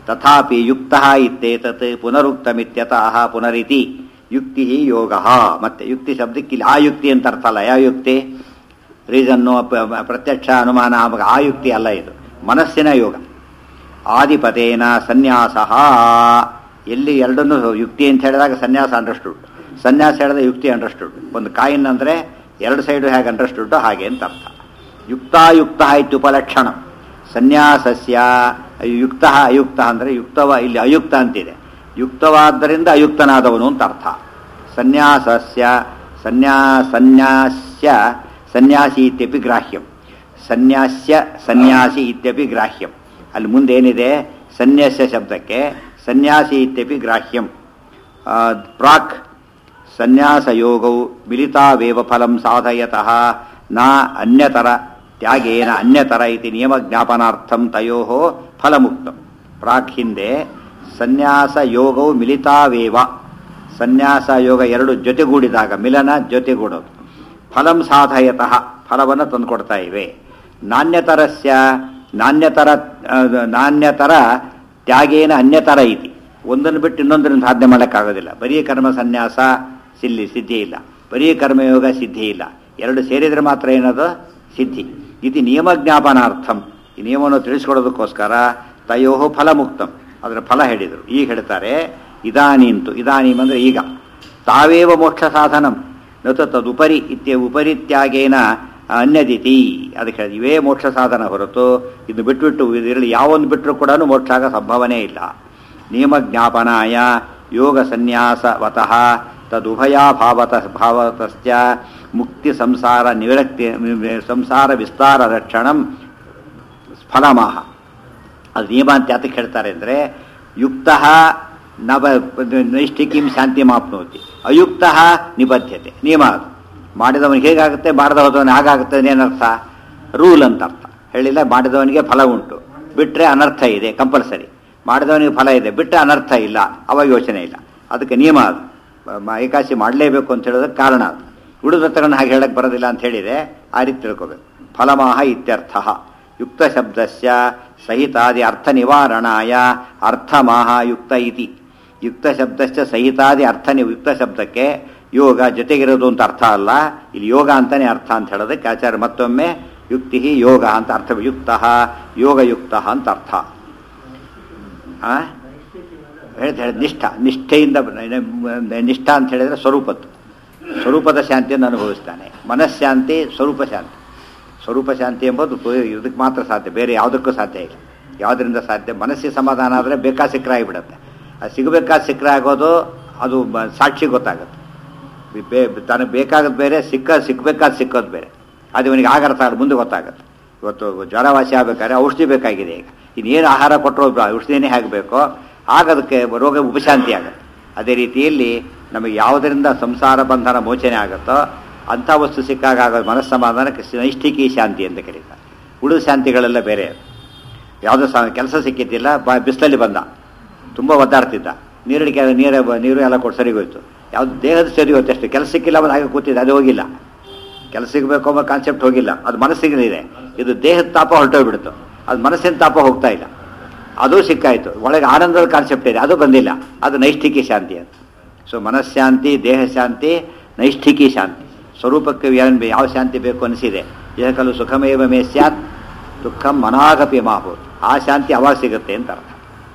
ತಥಾಪಿ ಯುಕ್ತ ಇತ್ತೇತತ್ ಪುನರುಕ್ತಮಿತ್ಯತಃ ಪುನರಿತಿ ಯುಕ್ತಿ ಯೋಗ ಮತ್ತೆ ಯುಕ್ತಿ ಶಬ್ದಕ್ಕೆ ಇಲ್ಲಿ ಆ ಯುಕ್ತಿ ಅಂತ ಅರ್ಥ ಅಲ್ಲ ಯಾವ ಯುಕ್ತಿ ರೀಸನ್ನು ಪ- ಪ್ರತ್ಯಕ್ಷ ಅನುಮಾನ ಆವಾಗ ಆ ಯುಕ್ತಿ ಅಲ್ಲ ಇದು ಮನಸ್ಸಿನ ಯೋಗ ಆದಿಪತೇನ ಸನ್ಯಾಸ ಎಲ್ಲಿ ಎರಡನ್ನೂ ಯುಕ್ತಿ ಅಂತ ಹೇಳಿದಾಗ ಸನ್ಯಾಸ ಅಂಡರ್ಸ್ಟುಡ್ ಸನ್ಯಾಸ ಹೇಳಿದ ಯುಕ್ತಿ ಅಂಡರ್ಸ್ಟುಡ್ ಒಂದು ಕಾಯಿನ್ ಅಂದರೆ ಎರಡು ಸೈಡು ಹೇಗೆ ಅಂಡರ್ಸ್ಟುಡ್ ಹಾಗೆ ಅಂತ ಅರ್ಥ ಯುಕ್ತಾಯುಕ್ತ ಇತ್ಯುಪಲಕ್ಷಣ ಸನ್ಯಾಸಸ್ಯ ಯುಕ್ತ ಅಯುಕ್ತ ಅಂದರೆ ಯುಕ್ತವ ಇಲ್ಲಿ ಅಯುಕ್ತ ಅಂತಿದೆ ಯುಕ್ತವಾದ್ದರಿಂದ ಅಯುಕ್ತನಾದವನು ಅಂತ ಅರ್ಥ ಸನ್ಯಾಸಸ್ಯ ಸನ್ಯಾ ಸನ್ಯಾಸ್ಯ ಸನ್ಯಾಸಿ ಇತ್ಯಪಿ ಗ್ರಾಹ್ಯಂ ಸನ್ಯಾಸ್ಯ ಸನ್ಯಾಸಿ ಇತ್ಯಪಿ ಗ್ರಾಹ್ಯಂ ಅಲ್ಲಿ ಮುಂದೇನಿದೆ ಸನ್ಯಾಸ್ಯ ಶಬ್ದಕ್ಕೆ ಸನ್ಯಾಸಿ ಇತ್ಯಪಿ ಗ್ರಾಹ್ಯಂ ಆ, ಪ್ರಾಕ್ ಸನ್ಯಾಸಯೋಗವು ಮಿಲಿತಾವೇವ ಫಲಂ ಸಾಧಯತಃ ನ ಅನ್ಯತರ ತ್ಯಾಗೇನ ಅನ್ಯತರ ಇತಿ ನಿಯಮ ಜ್ಞಾಪನಾರ್ಥಂ ತಯೋ ಫಲಮುಕ್ತಂ ಪ್ರಾಕ್ ಹಿಂದೆ ಸನ್ಯಾಸ ಯೋಗವು ಮಿಲಿತಾವೇವ ಸನ್ಯಾಸ ಯೋಗ ಎರಡು ಜೊತೆಗೂಡಿದಾಗ ಮಿಲನ ಜೊತೆಗೂಡೋದು ಫಲಂ ಸಾಧಯತಃ ಫಲವನ್ನು ತಂದುಕೊಡ್ತಾ ಇವೆ ನಾಣ್ಯತರಸ್ಯ ನಾಣ್ಯತರ ಆ, ನಾಣ್ಯತರ ತ್ಯಾಗೇನ ಅನ್ಯತರ ಇತಿ ಒಂದನ್ನು ಬಿಟ್ಟು ಇನ್ನೊಂದನ್ನು ಸಾಧನೆ ಮಾಡೋಕ್ಕಾಗೋದಿಲ್ಲ ಬರೀ ಕರ್ಮ ಸನ್ಯಾಸ ಸಿಲ್ಲಿ ಸಿದ್ಧಿ ಇಲ್ಲ ಬರೀ ಕರ್ಮಯೋಗ ಸಿದ್ಧಿ ಇಲ್ಲ ಎರಡು ಸೇರಿದರೆ ಮಾತ್ರ ಏನದು ಸಿದ್ಧಿ ಇದು ನಿಯಮ ಜ್ಞಾಪನಾರ್ಥಂ ಈ ನಿಯಮವನ್ನು ತಿಳಿಸ್ಕೊಡೋದಕ್ಕೋಸ್ಕರ ತಯೋ ಫಲಮುಕ್ತಂ ಅದರ ಫಲ ಹೇಳಿದರು ಈಗ ಹೇಳ್ತಾರೆ ಇದಾನೀಂತು ಇದಾನೀಮ್ ಅಂದರೆ ಈಗ ತಾವೇವ ಮೋಕ್ಷ ಸಾಧನಂ ನತು ತದುಪರಿ ಇತ್ಯ ಉಪರಿತ್ಯಾಗೇನ ಅನ್ಯದಿತಿ ಅದಕ್ಕೆ ಹೇಳಿ ಇವೇ ಮೋಕ್ಷ ಸಾಧನ ಹೊರತು ಇದು ಬಿಟ್ಬಿಟ್ಟು ಇದರಲ್ಲಿ ಯಾವೊಂದು ಬಿಟ್ಟರು ಕೂಡ ಮೋಕ್ಷ ಆಗ ಸಂಭವನೇ ಇಲ್ಲ ನಿಯಮ ಜ್ಞಾಪನಾಯ ಯೋಗ ಸನ್ಯಾಸವತಃ ತದುಭಯಾಭಾವತ ಭಾವತಶ್ಚ ಮುಕ್ತಿ ಸಂಸಾರ ನಿವೃತ್ತಿ ಸಂಸಾರ ವಿಸ್ತಾರ ರಕ್ಷಣಂ ಫಲಮಾಹ ಅದು ನಿಯಮ ಅಂತ ಯಾತಕ್ಕೆ ಹೇಳ್ತಾರೆ ಅಂದರೆ ಯುಕ್ತ ನವ ನೈಷ್ಠಿಕೀಂ ಶಾಂತಿ ಮಾಪ್ನೋತಿ ಅಯುಕ್ತ ನಿಬದ್ಧತೆ ನಿಯಮ ಅದು ಮಾಡಿದವನಿಗೆ ಹೇಗಾಗುತ್ತೆ ಮಾಡದ ಹೋದವನಿಗೆ ಹಾಗಾಗುತ್ತೆ ಏನರ್ಥ ರೂಲ್ ಅಂತ ಅರ್ಥ ಹೇಳಿಲ್ಲ ಮಾಡಿದವನಿಗೆ ಫಲ ಉಂಟು ಬಿಟ್ಟರೆ ಅನರ್ಥ ಇದೆ ಕಂಪಲ್ಸರಿ ಮಾಡಿದವನಿಗೆ ಫಲ ಇದೆ ಬಿಟ್ಟರೆ ಅನರ್ಥ ಇಲ್ಲ ಅವಾಗ ಯೋಚನೆ ಇಲ್ಲ ಅದಕ್ಕೆ ನಿಯಮ ಅದು ಮ- ಏಕಾಶಿ ಮಾಡಲೇಬೇಕು ಅಂತ ಹೇಳೋದಕ್ಕೆ ಕಾರಣ ಅದು ಉಳಿದ ತಗೊಂಡು ಹಾಗೆ ಹೇಳಕ್ಕೆ ಬರೋದಿಲ್ಲ ಅಂತ ಹೇಳಿದರೆ ಆ ರೀತಿ ತಿಳ್ಕೋಬೇಕು ಫಲಮಾಹ ಇತ್ಯರ್ಥ ಯುಕ್ತ ಶಬ್ದಸ್ಯ ಸಹಿತಾದಿ ಅರ್ಥ ನಿವಾರಣಾಯ ಅರ್ಥಮಾಹ ಯುಕ್ತ ಇತಿ ಯುಕ್ತ ಶಬ್ದಸ್ಯ ಸಹಿತಾದಿ ಅರ್ಥ ನಿ- ಯುಕ್ತ ಶಬ್ದಕ್ಕೆ ಯೋಗ ಜೊತೆಗಿರೋದು ಅಂತ ಅರ್ಥ ಅಲ್ಲ ಇಲ್ಲಿ ಯೋಗ ಅಂತಾನೆ ಅರ್ಥ ಅಂತ ಹೇಳೋದಕ್ಕೆ ಆಚಾರ್ಯ ಮತ್ತೊಮ್ಮೆ ಯುಕ್ತಿ ಯೋಗ ಅಂತ ಅರ್ಥ ಯುಕ್ತ ಯೋಗಯುಕ್ತ ಅಂತ ಅರ್ಥ ಆ? ಹೇಳ್ತ ಹೇಳಿದ ನಿಷ್ಠ ನಿಷ್ಠೆಯಿಂದ ಬ- ನಿಷ್ಠ ಅಂತ ಹೇಳಿದ್ರೆ ಸ್ವರೂಪದ್ದು ಸ್ವರೂಪದ ಶಾಂತಿಯನ್ನು ಅನುಭವಿಸ್ತಾನೆ ಮನಃಶಾಂತಿ ಸ್ವರೂಪ ಶಾಂತಿ ಸ್ವರೂಪ ಶಾಂತಿ ಎಂಬುದು ಪ- ಇದಕ್ಕೆ ಮಾತ್ರ ಸಾಧ್ಯ ಬೇರೆ ಯಾವುದಕ್ಕೂ ಸಾಧ್ಯ ಇಲ್ಲ ಯಾವುದರಿಂದ ಸಾಧ್ಯ ಮನಸ್ಸಿಗೆ ಸಮಾಧಾನ ಆದರೆ ಬೇಕಾ ಸಿಕ್ಕರಾಗಿ ಬಿಡುತ್ತೆ ಅದು ಸಿಗಬೇಕಾದ ಸಿಕ್ಕರೆ ಆಗೋದು ಅದು ಬ- ಸಾಕ್ಷಿ ಗೊತ್ತಾಗುತ್ತೆ ಬೇ ತನಗೆ ಬೇಕಾಗೋದು ಬೇರೆ ಸಿಕ್ಕ ಸಿಕ್ಕಬೇಕಾದ ಸಿಕ್ಕೋದು ಬೇರೆ ಅದು ಇವನಿಗೆ ಆಗರ್ಥ ಆಗಲ್ಲ ಮುಂದೆ ಗೊತ್ತಾಗುತ್ತೆ ಇವತ್ತು ಜ್ವರ ವಾಸಿ ಆಗಬೇಕಾದ್ರೆ ಔಷಧಿ ಬೇಕಾಗಿದೆ ಈಗ ಇನ್ನೇನು ಆಹಾರ ಕೊಟ್ಟರು ಔಷಧಿನೇ ಆಗಬೇಕೋ ಆಗ ಅದಕ್ಕೆ ರೋಗ ಉಪಶಾಂತಿ ಆಗುತ್ತೆ ಅದೇ ರೀತಿಯಲ್ಲಿ ನಮಗೆ ಯಾವುದರಿಂದ ಸಂಸಾರ ಬಂಧನ ಮೋಚನೆ ಆಗುತ್ತೋ ಅಂಥ ವಸ್ತು ಸಿಕ್ಕಾಗ ಆಗೋ ಮನಸ್ಸಮಾಧಾನಕ್ಕೆ ನೈಷ್ಠಿಕಿ ಶಾಂತಿ ಅಂತ ಕರೀತಾರೆ ಉಳಿದ ಶಾಂತಿಗಳೆಲ್ಲ ಬೇರೆ ಯಾವುದೋ ಸಹ ಕೆಲಸ ಸಿಕ್ಕಿದ್ದಿಲ್ಲ ಬ ಬಿಸಿಲಲ್ಲಿ ಬಂದ ತುಂಬ ಒದ್ದಾಡ್ತಿದ್ದ ನೀರಡಿಕೆ ನೀರ ನೀರು ಎಲ್ಲ ಕೊಟ್ಟು ಸರಿಗೋಯ್ತು ಯಾವುದು ದೇಹದ ಸರಿ ಹೋಯ್ತು ಅಷ್ಟೇ ಕೆಲಸ ಸಿಕ್ಕಿಲ್ಲ ಅವನು ಹಾಗೆ ಕೂತಿದ್ದ ಅದು ಹೋಗಿಲ್ಲ ಕೆಲಸ ಸಿಗಬೇಕು ಅನ್ನೋ ಕಾನ್ಸೆಪ್ಟ್ ಹೋಗಿಲ್ಲ ಅದು ಮನಸ್ಸಿಗೆ ಇದೆ ಇದು ದೇಹದ ತಾಪ ಹೊರಟೋಗ್ಬಿಡ್ತು ಅದು ಮನಸ್ಸಿನ ತಾಪ ಹೋಗ್ತಾ ಇಲ್ಲ ಅದು ಸಿಕ್ಕಾಯ್ತು ಒಳಗೆ ಆನಂದದ ಕಾನ್ಸೆಪ್ಟ್ ಇದೆ ಅದು ಬಂದಿಲ್ಲ ಅದು ನೈಷ್ಠಿಕಿ ಶಾಂತಿ ಅಂತ ಸೊ ಮನಃಶಾಂತಿ ದೇಹ ಶಾಂತಿ ನೈಷ್ಠಿಕಿ ಶಾಂತಿ ಸ್ವರೂಪಕ್ಕೆ ಏನು ಬೇ- ಯಾವ ಶಾಂತಿ ಬೇಕು ಅನಿಸಿದೆ ಏಕಲು ಸುಖಮೇವ ಮೇ ಸ್ಯಾತ್ ದುಃಖಂ ಮನಾಗಪಿ ಮಾಭೂತ್ ಆ ಶಾಂತಿ ಅವಾಗ ಸಿಗುತ್ತೆ ಅಂತ ಅರ್ಥ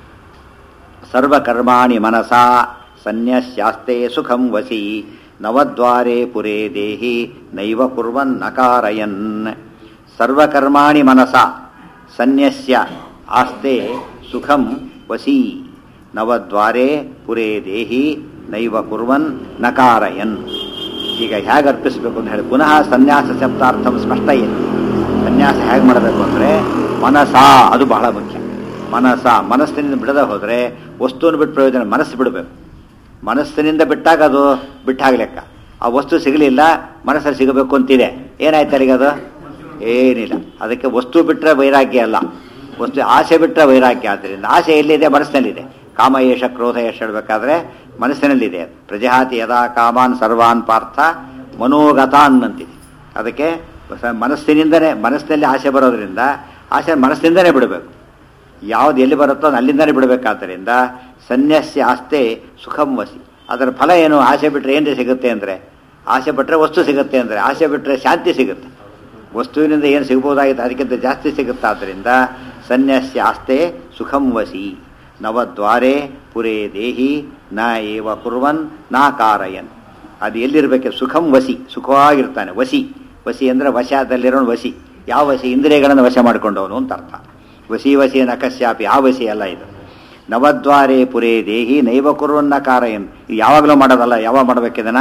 ಸರ್ವಕರ್ಮಾಣಿ ಮನಸಾ ಸನ್ಯಸ್ಯಾಸ್ತೆ ಸುಖಂ ವಸಿ ನವದ್ವಾರೆ ಪುರೇ ದೇಹಿ ನೈವ ಕುರ್ವನ್ ನಕಾರಯನ್ ಸರ್ವಕರ್ಮಾಣಿ ಮನಸ ಸನ್ಯಸ್ಯ ಆಸ್ತೆ ಸುಖಂ ವಸಿ ನವದ್ವಾರೆ ಪುರೇ ದೇಹಿ ನೈವ ಕುರ್ವನ್ ನಕಾರಯನ್ ಈಗ ಹೇಗೆ ಅರ್ಪಿಸಬೇಕು ಅಂತ ಹೇಳಿ ಪುನಃ ಸನ್ಯಾಸ ಶಬ್ದಾರ್ಥಂ ಸ್ಪಷ್ಟ ಇದೆ ಸನ್ಯಾಸ ಹೇಗೆ ಮಾಡಬೇಕು ಅಂದರೆ ಮನಸ ಅದು ಬಹಳ ಮುಖ್ಯ ಮನಸ ಮನಸ್ಸಿನಿಂದ ಬಿಡದೆ ಹೋದರೆ ವಸ್ತುವನ್ನು ಬಿಟ್ಟು ಪ್ರಯೋಜನ ಮನಸ್ಸು ಬಿಡಬೇಕು ಮನಸ್ಸಿನಿಂದ ಬಿಟ್ಟಾಗ ಅದು ಬಿಟ್ಟಾಗ ಲೆಕ್ಕ ಆ ವಸ್ತು ಸಿಗಲಿಲ್ಲ ಮನಸ್ಸಲ್ಲಿ ಸಿಗಬೇಕು ಅಂತಿದೆ ಏನಾಯ್ತು ಅಲ್ಲಿಗೆ ಅದು ಏನಿಲ್ಲ ಅದಕ್ಕೆ ವಸ್ತು ಬಿಟ್ಟರೆ ವೈರಾಗ್ಯ ಅಲ್ಲ ವಸ್ತು ಆಸೆ ಬಿಟ್ಟರೆ ವೈರಾಗ್ಯ ಆದ್ದರಿಂದ ಆಸೆ ಎಲ್ಲಿದೆ ಮನಸ್ಸಿನಲ್ಲಿದೆ ಕಾಮ ಯೇಷ ಕ್ರೋಧ ಯಶ ಹೇಳಬೇಕಾದ್ರೆ ಮನಸ್ಸಿನಲ್ಲಿದೆ ಅದು. ಪ್ರಜಹಾತಿ ಯದಾ ಕಾಮಾನ್ ಸರ್ವಾನ್ ಪಾರ್ಥ ಮನೋಗತಾನ್ ಅಂತಿದೆ ಅದಕ್ಕೆ ಸ- ಮನಸ್ಸಿನಿಂದನೇ ಮನಸ್ಸಿನಲ್ಲಿ ಆಸೆ ಬರೋದ್ರಿಂದ ಆಸೆ ಮನಸ್ಸಿನಿಂದನೇ ಬಿಡಬೇಕು ಯಾವ್ದು ಎಲ್ಲಿ ಬರುತ್ತೋ ಅದು ಅಲ್ಲಿಂದನೇ ಬಿಡಬೇಕಾದ್ದರಿಂದ ಸನ್ಯಾಸ್ಯ ಆಸ್ತೆ ಸುಖಂ ವಸಿ ಅದರ ಫಲ ಏನು ಆಸೆ ಬಿಟ್ಟರೆ ಏನ್ರಿ ಸಿಗುತ್ತೆ ಅಂದರೆ ಆಸೆ ಬಿಟ್ಟರೆ ವಸ್ತು ಸಿಗುತ್ತೆ ಅಂದರೆ ಆಸೆ ಬಿಟ್ಟರೆ ಶಾಂತಿ ಸಿಗುತ್ತೆ ವಸ್ತುವಿನಿಂದ ಏನು ಸಿಗ್ಬೋದಾಗಿತ್ತು ಅದಕ್ಕಿಂತ ಜಾಸ್ತಿ ಸಿಗುತ್ತೆ ಆದ್ದರಿಂದ ಸನ್ಯಾಸ್ಯ ಆಸ್ತೆ ಸುಖಂ ವಸಿ ನವದ್ವಾರೆ ಪುರೇ ದೇಹಿ ನ ಏವ ಕುರ್ವನ್ ನಾ ಕಾರಯನ್ ಅದು ಎಲ್ಲಿರ್ಬೇಕು ಸುಖಂ ವಸಿ ಸುಖವಾಗಿರ್ತಾನೆ ವಸಿ ವಸಿ ಅಂದರೆ ವಶದಲ್ಲಿರೋನು ವಸಿ ಯಾವ ವಸಿ ಇಂದ್ರಿಯಗಳನ್ನು ವಶ ಮಾಡಿಕೊಂಡವನು ಅಂತ ಅರ್ಥ ವಸಿ ವಸಿ ನಕಶ್ಯಾಪಿ ಆ ವಸಿ ಅಲ್ಲ ಇದು ನವದ್ವಾರೆ ಪುರೇ ದೇಹಿ ನೈವ ಕುರುವನ್ನ ಕಾರಯನ್ ಇದು ಯಾವಾಗಲೂ ಮಾಡೋದಲ್ಲ ಯಾವಾಗ ಮಾಡಬೇಕಿದನ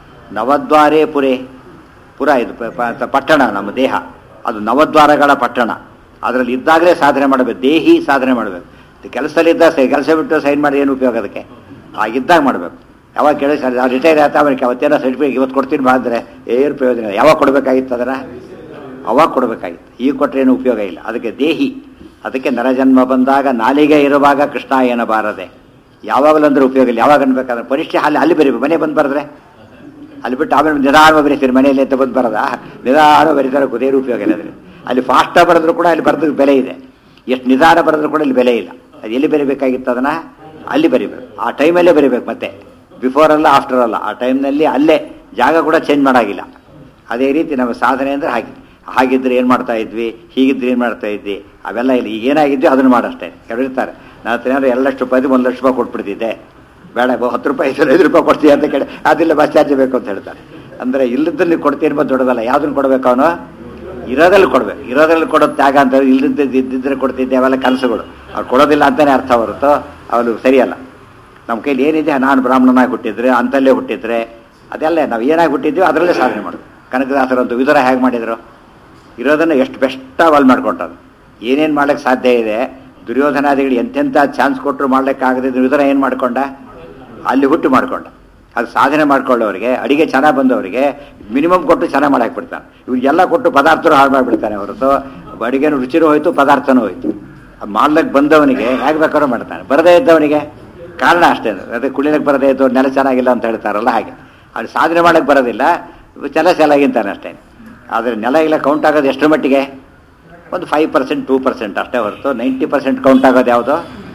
ನವದ್ವಾರೆ ಪುರೇ ಪುರ ಇದು ಪ- ಪ- ಪಟ್ಟಣ ನಮ್ಮ ದೇಹ ಅದು ನವದ್ವಾರಗಳ ಪಟ್ಟಣ ಅದರಲ್ಲಿ ಇದ್ದಾಗಲೇ ಸಾಧನೆ ಮಾಡಬೇಕು ದೇಹಿ ಸಾಧನೆ ಮಾಡಬೇಕು ಕೆಲಸದಲ್ಲಿದ್ದ ಕೆಲಸ ಬಿಟ್ಟು ಸೈನ್ ಮಾಡಿ ಏನು ಉಪಯೋಗ ಅದಕ್ಕೆ ಆಗಿದ್ದಾಗ ಮಾಡಬೇಕು ಯಾವಾಗ ಕೇಳಿ ರಿಟೈರ್ ಆಯ್ತಾ ಅವನಿಗೆ ಅವತ್ತೇನೋ ಸರ್ಟಿಫಿಕೇಟ್ ಇವತ್ತು ಕೊಡ್ತೀನಿ ಬಾ ಅಂದರೆ ಏನು ಪ್ರಯೋಜನ ಇಲ್ಲ ಯಾವಾಗ ಕೊಡಬೇಕಾಗಿತ್ತು ಅದರ ಅವಾಗ ಕೊಡಬೇಕಾಗಿತ್ತು ಈಗ ಕೊಟ್ಟರೆ ಏನು ಉಪಯೋಗ ಇಲ್ಲ ಅದಕ್ಕೆ ದೇಹಿ ಅದಕ್ಕೆ ನರಜನ್ಮ ಬಂದಾಗ ನಾಲಿಗೆ ಇರುವಾಗ ಕೃಷ್ಣ ಏನಬಾರದೆ ಯಾವಾಗಲೂ ಅಂದ್ರೆ ಉಪಯೋಗ ಇಲ್ಲ ಯಾವಾಗ ಅನ್ಬೇಕಾದ್ರೆ ಪರೀಕ್ಷೆ ಅಲ್ಲಿ ಅಲ್ಲಿ ಬರೀಬೇಕು ಮನೆ ಬಂದು ಬರೆದ್ರೆ ಅಲ್ಲಿ ಬಿಟ್ಟು ಆಮೇಲೆ ನಿಧಾನ ಬರೀತೀರಿ ಮನೆಯಲ್ಲಿ ಅಂತ ಬಂದು ಬರೋದ ನಿಧಾನ ಬರೀತಾರೆ ಕುದೇರು ಉಪಯೋಗ ಇಲ್ಲ ಅದ್ರಲ್ಲಿ ಅಲ್ಲಿ ಫಾಸ್ಟಾಗಿ ಬರೆದ್ರು ಕೂಡ ಅಲ್ಲಿ ಬರೆದ ಬೆಲೆ ಇದೆ ಎಷ್ಟು ನಿಧಾನ ಬರೆದ್ರು ಕೂಡ ಇಲ್ಲಿ ಬೆಲೆ ಇಲ್ಲ ಅದು ಎಲ್ಲಿ ಬರೀಬೇಕಾಗಿತ್ತು ಅದನ್ನ ಅಲ್ಲಿ ಬರೀಬೇಕು ಆ ಟೈಮಲ್ಲೇ ಬರೀಬೇಕು ಮತ್ತೆ ಬಿಫೋರ್ ಅಲ್ಲ ಆಫ್ಟರ್ ಅಲ್ಲ ಆ ಟೈಮ್ನಲ್ಲಿ ಅಲ್ಲೇ ಜಾಗ ಕೂಡ ಚೇಂಜ್ ಮಾಡಾಗಿಲ್ಲ ಅದೇ ರೀತಿ ನಮ್ಮ ಸಾಧನೆ ಅಂದರೆ ಹಾಗೆ ಹಾಗಿದ್ರೆ ಏನು ಮಾಡ್ತಾ ಇದ್ವಿ ಹೀಗಿದ್ರೆ ಏನು ಮಾಡ್ತಾ ಇದ್ವಿ ಅವೆಲ್ಲ ಇಲ್ಲ ಈಗ ಏನಾಗಿದ್ವಿ ಅದನ್ನು ಮಾಡಷ್ಟೇ ಕೆಡಿರ್ತಾರೆ ನಾನು ಹತ್ರ ಏನಾದ್ರು ಎರಡು ಲಕ್ಷ ರೂಪಾಯಿ ಒಂದು ಲಕ್ಷ ರೂಪಾಯಿ ಕೊಟ್ಬಿಡ್ತಿದ್ದೆ ಬೇಡ ಬ- ಹತ್ತು ರೂಪಾಯಿ ಐದು ಐದು ರೂಪಾಯಿ ಕೊಡ್ತೀವಿ ಅಂತ ಕೇಳಿ ಅದಿಲ್ಲ ಬಸ್ ಚಾರ್ಜ್ ಬೇಕು ಅಂತ ಹೇಳ್ತಾರೆ ಅಂದರೆ ಇಲ್ಲದಲ್ಲಿ ಕೊಡ್ತೀನಿ ಬಂದು ದೊಡ್ಡದಲ್ಲ ಯಾವ್ದನ್ನು ಕೊಡ್ಬೇಕು ಅವನು ಇರೋದ್ರಲ್ಲಿ ಕೊಡ್ಬೇಕು ಇರೋದ್ರಲ್ಲಿ ಕೊಡೋ ತ್ಯಾಗ ಅಂತ ಇಲ್ಲದಿದ್ದ ಇದ್ದಿದ್ರೆ ಕೊಡ್ತಿದ್ದೆ ಅವೆಲ್ಲ ಕನಸುಗಳು ಅವ್ರು ಕೊಡೋದಿಲ್ಲ ಅಂತಾನೆ ಅರ್ಥ ಹೊರತು ಅವನು ಸರಿಯಲ್ಲ ನಮ್ಮ ಕೈಲಿ ಏನಿದೆ ನಾನು ಬ್ರಾಹ್ಮಣನಾಗಿ ಹುಟ್ಟಿದ್ರೆ ಅಂತಲ್ಲೇ ಹುಟ್ಟಿದ್ರೆ ಅದೆಲ್ಲ ನಾವು ಏನಾಗಿ ಹುಟ್ಟಿದ್ವಿ ಅದರಲ್ಲೇ ಸಾಧನೆ ಮಾಡೋದು ಕನಕದಾಸರಂತೂ ವಿದುರ ಹೇಗೆ ಮಾಡಿದರು ಇರೋದನ್ನು ಎಷ್ಟು ಬೆಸ್ಟಾಗಿ ಅಲ್ಲಿ ಮಾಡ್ಕೊಂಡದು ಏನೇನು ಮಾಡ್ಲಿಕ್ಕೆ ಸಾಧ್ಯ ಇದೆ ದುರ್ಯೋಧನಾದಿಗಳು ಎಂತೆಂಥ ಚಾನ್ಸ್ ಕೊಟ್ಟರು ಮಾಡ್ಲಿಕ್ಕಾಗದಿದ್ದು ವಿದುರ ಏನು ಮಾಡ್ಕೊಂಡ ಅಲ್ಲಿ ಹುಟ್ಟು ಮಾಡ್ಕೊಂಡ ಅದು ಸಾಧನೆ ಮಾಡ್ಕೊಳ್ಳೋರಿಗೆ ಅಡಿಗೆ ಚೆನ್ನಾಗಿ ಬಂದವರಿಗೆ ಮಿನಿಮಮ್ ಕೊಟ್ಟು ಚೆನ್ನಾಗಿ ಮಾಡಕ್ಕೆ ಬಿಡ್ತಾನೆ ಇವ್ರಿಗೆಲ್ಲ ಕೊಟ್ಟು ಪದಾರ್ಥರು ಹಾಳು ಮಾಡಿಬಿಡ್ತಾನೆ ಹೊರತು ಅಡಿಗೆನೂ ರುಚಿನೂ ಹೋಯ್ತು ಪದಾರ್ಥನೂ ಹೋಯ್ತು ಅದು ಮಾಡ್ಲಿಕ್ಕೆ ಬಂದವನಿಗೆ ಹೇಗೆ ಬೇಕಾದ್ರೂ ಮಾಡ್ತಾನೆ ಬರದೇ ಇದ್ದವನಿಗೆ ಕಾರಣ ಅಷ್ಟೇ ಅದೇ ಕುಳಿಲಕ್ಕೆ ಬರದೇ ಇದ್ದು ನೆಲ ಚೆನ್ನಾಗಿಲ್ಲ ಅಂತ ಹೇಳ್ತಾರಲ್ಲ ಹಾಗೆ ಅದು ಸಾಧನೆ ಮಾಡಕ್ಕೆ ಬರೋದಿಲ್ಲ ಚೆಲ ಚೆನ್ನಾಗಿಂತಾನೆ ಅಷ್ಟೇ ಆದರೆ ನೆಲ ಇಲ್ಲ ಕೌಂಟ್ ಆಗೋದು ಎಷ್ಟರ ಮಟ್ಟಿಗೆ ಒಂದು ಫೈವ್ ಪರ್ಸೆಂಟ್ ಟೂ ಪರ್ಸೆಂಟ್ ಅಷ್ಟೇ ಹೊರತು ನೈಂಟಿ ಪರ್ಸೆಂಟ್ ಕೌಂಟ್ ಆಗೋದು ಯಾವುದು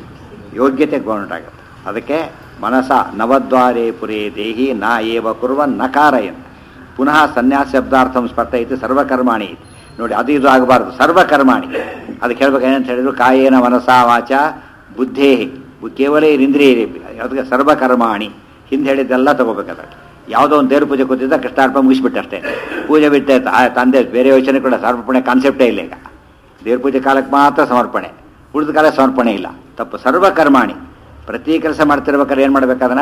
ಯೋಗ್ಯತೆ ಕೌಂಟ್ ಆಗುತ್ತೆ ಅದಕ್ಕೆ ಮನಸ ನವದ್ವಾರೇ ಪುರೇ ದೇಹಿ ನ ಏವ ಕುರುವ ನಕಾರಯನ್ ಪುನಃ ಸನ್ಯಾಸ ಶಬ್ದಾರ್ಥಂ ಸ್ಪರ್ಧಯಿತು ಸರ್ವಕರ್ಮಾಣಿ ಇತಿ. ನೋಡಿ ಅದು ಇದು ಆಗಬಾರ್ದು ಸರ್ವಕರ್ಮಾಣಿ ಅದಕ್ಕೆ ಹೇಳ್ಬೇಕು ಏನಂತ ಹೇಳಿದ್ರು ಕಾಯೇನ ಮನಸ ವಾಚ ಬುದ್ಧೇ ಕೇವಲ ಇಂದ್ರಿಯ ಅದಕ್ಕೆ ಸರ್ವಕರ್ಮಾಣಿ ಹಿಂದೆ ಹೇಳಿದ್ದೆಲ್ಲ ತಗೋಬೇಕಾದ್ರೆ ಯಾವುದೋ ಒಂದು ದೇವ್ರ ಪೂಜೆ ಕೂತಿದ್ದ ಕೃಷ್ಣಾರ್ಪ ಮುಗಿಸ್ಬಿಟ್ಟೆ ಅಷ್ಟೇ ಪೂಜೆ ಬಿಟ್ಟೆ ಆ ತಂದೆ ಬೇರೆ ಯೋಚನೆ ಕೂಡ ಸಮರ್ಪಣೆ ಕಾನ್ಸೆಪ್ಟೇ ಇಲ್ಲ ಈಗ ದೇವ್ರ ಪೂಜೆ ಕಾಲಕ್ಕೆ ಮಾತ್ರ ಸಮರ್ಪಣೆ ಉಳಿದ ಕಾಲ ಸಮರ್ಪಣೆ ಇಲ್ಲ ತಪ್ಪು ಸರ್ವಕರ್ಮಾಣಿ ಪ್ರತಿ ಕೆಲಸ ಮಾಡ್ತಿರ್ಬೇಕಾದ್ರೆ ಏನು ಮಾಡ್ಬೇಕಾದನ್ನ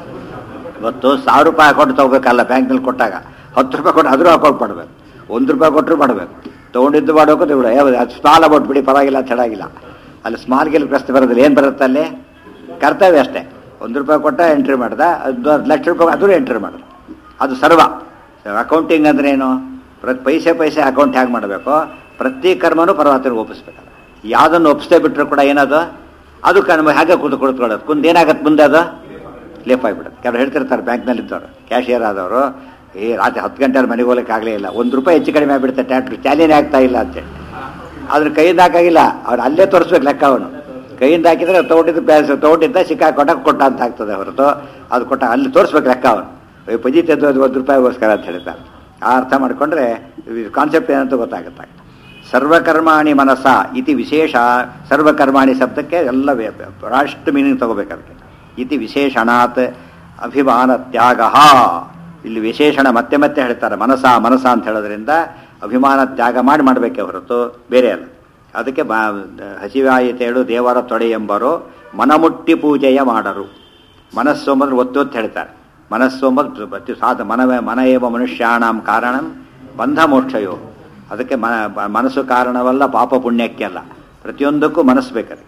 ಇವತ್ತು ಸಾವಿರ ರೂಪಾಯಿ ಅಕೌಂಟ್ ತಗೋಬೇಕಲ್ಲ ಬ್ಯಾಂಕ್ನಲ್ಲಿ ಕೊಟ್ಟಾಗ ಹತ್ತು ರೂಪಾಯಿ ಕೊಟ್ಟು ಅದ್ರೂ ಅಕೌಂಟ್ ಮಾಡಬೇಕು ಒಂದು ರೂಪಾಯಿ ಕೊಟ್ಟರು ಮಾಡಬೇಕು ತೊಗೊಂಡಿದ್ದು ಮಾಡಬೇಕು ತಗೊಳ್ಳಿ ಅದು ಸ್ಮಾಲ್ ಅಮೌಂಟ್ ಬಿಡಿ ಪರವಾಗಿಲ್ಲ ಅಂತ ಹೇಳಾಗಿಲ್ಲ ಅಲ್ಲಿ ಸ್ಮಾಲ್ ಗೆಲ್ ಪ್ರಶ್ನೆ ಬರೋದಿಲ್ಲ ಏನು ಬರುತ್ತೆ ಅಲ್ಲಿ ಕರ್ತವ್ಯ ಅಷ್ಟೇ ಒಂದು ರೂಪಾಯಿ ಕೊಟ್ಟ ಎಂಟ್ರಿ ಮಾಡ್ದ ಅದು ಹತ್ತು ಲಕ್ಷ ರೂಪಾಯಿ ಅದು ಎಂಟ್ರಿ ಮಾಡಿದ ಅದು ಸರ್ವ ಅಕೌಂಟಿಂಗ್ ಅಂದ್ರೆ ಏನು ಪ್ರತಿ ಪೈಸೆ ಪೈಸೆ ಅಕೌಂಟ್ ಹೇಗೆ ಮಾಡಬೇಕು ಪ್ರತಿ ಕರ್ಮನೂ ಪರಮಾತ್ಮನಿಗೆ ಒಪ್ಪಿಸ್ಬೇಕಲ್ಲ ಯಾವುದನ್ನು ಒಪ್ಪಿಸ್ತೇ ಬಿಟ್ಟರು ಕೂಡ ಏನದು ಅದು ಕರ್ಮ ಹೇಗೆ ಕೂತು ಕುಳಿತುಕೊಳ್ಳೋದು ಕುಂದು ಏನಾಗತ್ತೆ ಮುಂದೆ ಅದು ಲೇಪ್ ಆಗಿಬಿಡುತ್ತೆ ಕೆಲವರು ಹೇಳ್ತಿರ್ತಾರೆ ಬ್ಯಾಂಕ್ನಲ್ಲಿ ಇದ್ದವರು ಕ್ಯಾಶಿಯರ್ ಆದವರು ಏ ರಾತ್ರಿ ಹತ್ತು ಗಂಟೆಯಲ್ಲಿ ಮನೆಗೆ ಹೋಗ್ಲಿಕ್ಕೆ ಆಗಲೇ ಇಲ್ಲ ಒಂದು ರೂಪಾಯಿ ಹೆಚ್ಚು ಕಡಿಮೆ ಆಗಿಬಿಡುತ್ತೆ ಟ್ಯಾಕ್ಟ್ರ್ ಚಾಲಿನೇ ಆಗ್ತಾ ಇಲ್ಲ ಅಂತೇಳಿ ಆದ್ರೆ ಕೈಯಿಂದ ಹಾಕಾಗಿಲ್ಲ ಅವ್ರು ಅಲ್ಲೇ ತೋರಿಸ್ಬೇಕು ಲೆಕ್ಕ ಅವನು ಕೈಯಿಂದ ಹಾಕಿದ್ರೆ ತೊಗೊಂಡಿದ್ದು ಪ್ಯಾಸ್ ತೊಗೊಂಡಿದ್ದ ಸಿಕ್ಕಾಕೊಟ್ಟ ಕೊಟ್ಟ ಅಂತ ಆಗ್ತದೆ ಹೊರತು ಅದು ಕೊಟ್ಟ ಅಲ್ಲಿ ತೋರಿಸ್ಬೇಕು ಲೆಕ್ಕ ಅವನು ಏ ಪಜಿ ತೆದ್ದು ಅದು ಒಂದು ರೂಪಾಯಿಗೋಸ್ಕರ ಅಂತ ಹೇಳ್ತಾರೆ ಆ ಅರ್ಥ ಮಾಡಿಕೊಂಡ್ರೆ ಕಾನ್ಸೆಪ್ಟ್ ಏನಂತ ಗೊತ್ತಾಗುತ್ತೆ ಸರ್ವಕರ್ಮಾಣಿ ಮನಸ ಇತಿ ವಿಶೇಷ ಸರ್ವಕರ್ಮಾಣಿ ಶಬ್ದಕ್ಕೆ ಎಲ್ಲ ರಾಷ್ಟ್ರ ಮೀನಿಂಗ್ ತಗೋಬೇಕು ಅದಕ್ಕೆ ಇತಿ ವಿಶೇಷಣಾತ್ ಅಭಿಮಾನ ತ್ಯಾಗ ಇಲ್ಲಿ ವಿಶೇಷಣ ಮತ್ತೆ ಮತ್ತೆ ಹೇಳ್ತಾರೆ ಮನಸ ಮನಸ ಅಂತ ಹೇಳೋದ್ರಿಂದ ಅಭಿಮಾನ ತ್ಯಾಗ ಮಾಡಿ ಮಾಡಬೇಕೆ ಹೊರತು ಬೇರೆ ಅಲ್ಲ ಅದಕ್ಕೆ ಬಾ ಹಸಿವಾಯಿತೇಳು ದೇವರ ತೊಡೆ ಎಂಬರು ಮನಮುಟ್ಟಿ ಪೂಜೆಯ ಮಾಡರು ಮನಸ್ಸು ಎಂಬುದ್ರೆ ಒತ್ತು ಒತ್ತು ಹೇಳ್ತಾರೆ ಮನಸ್ಸು ಎಂಬುದು ಪ್ರತಿ ಸಾಧ ಮನವೇ ಮನ ಏವ ಮನುಷ್ಯಾಣಂ ಕಾರಣಂ ಬಂಧ ಮೋಕ್ಷಯೋ ಅದಕ್ಕೆ ಮನ ಮನಸ್ಸು ಕಾರಣವಲ್ಲ ಪಾಪ ಪುಣ್ಯಕ್ಕೆ ಅಲ್ಲ ಪ್ರತಿಯೊಂದಕ್ಕೂ ಮನಸ್ಸು ಬೇಕದೆ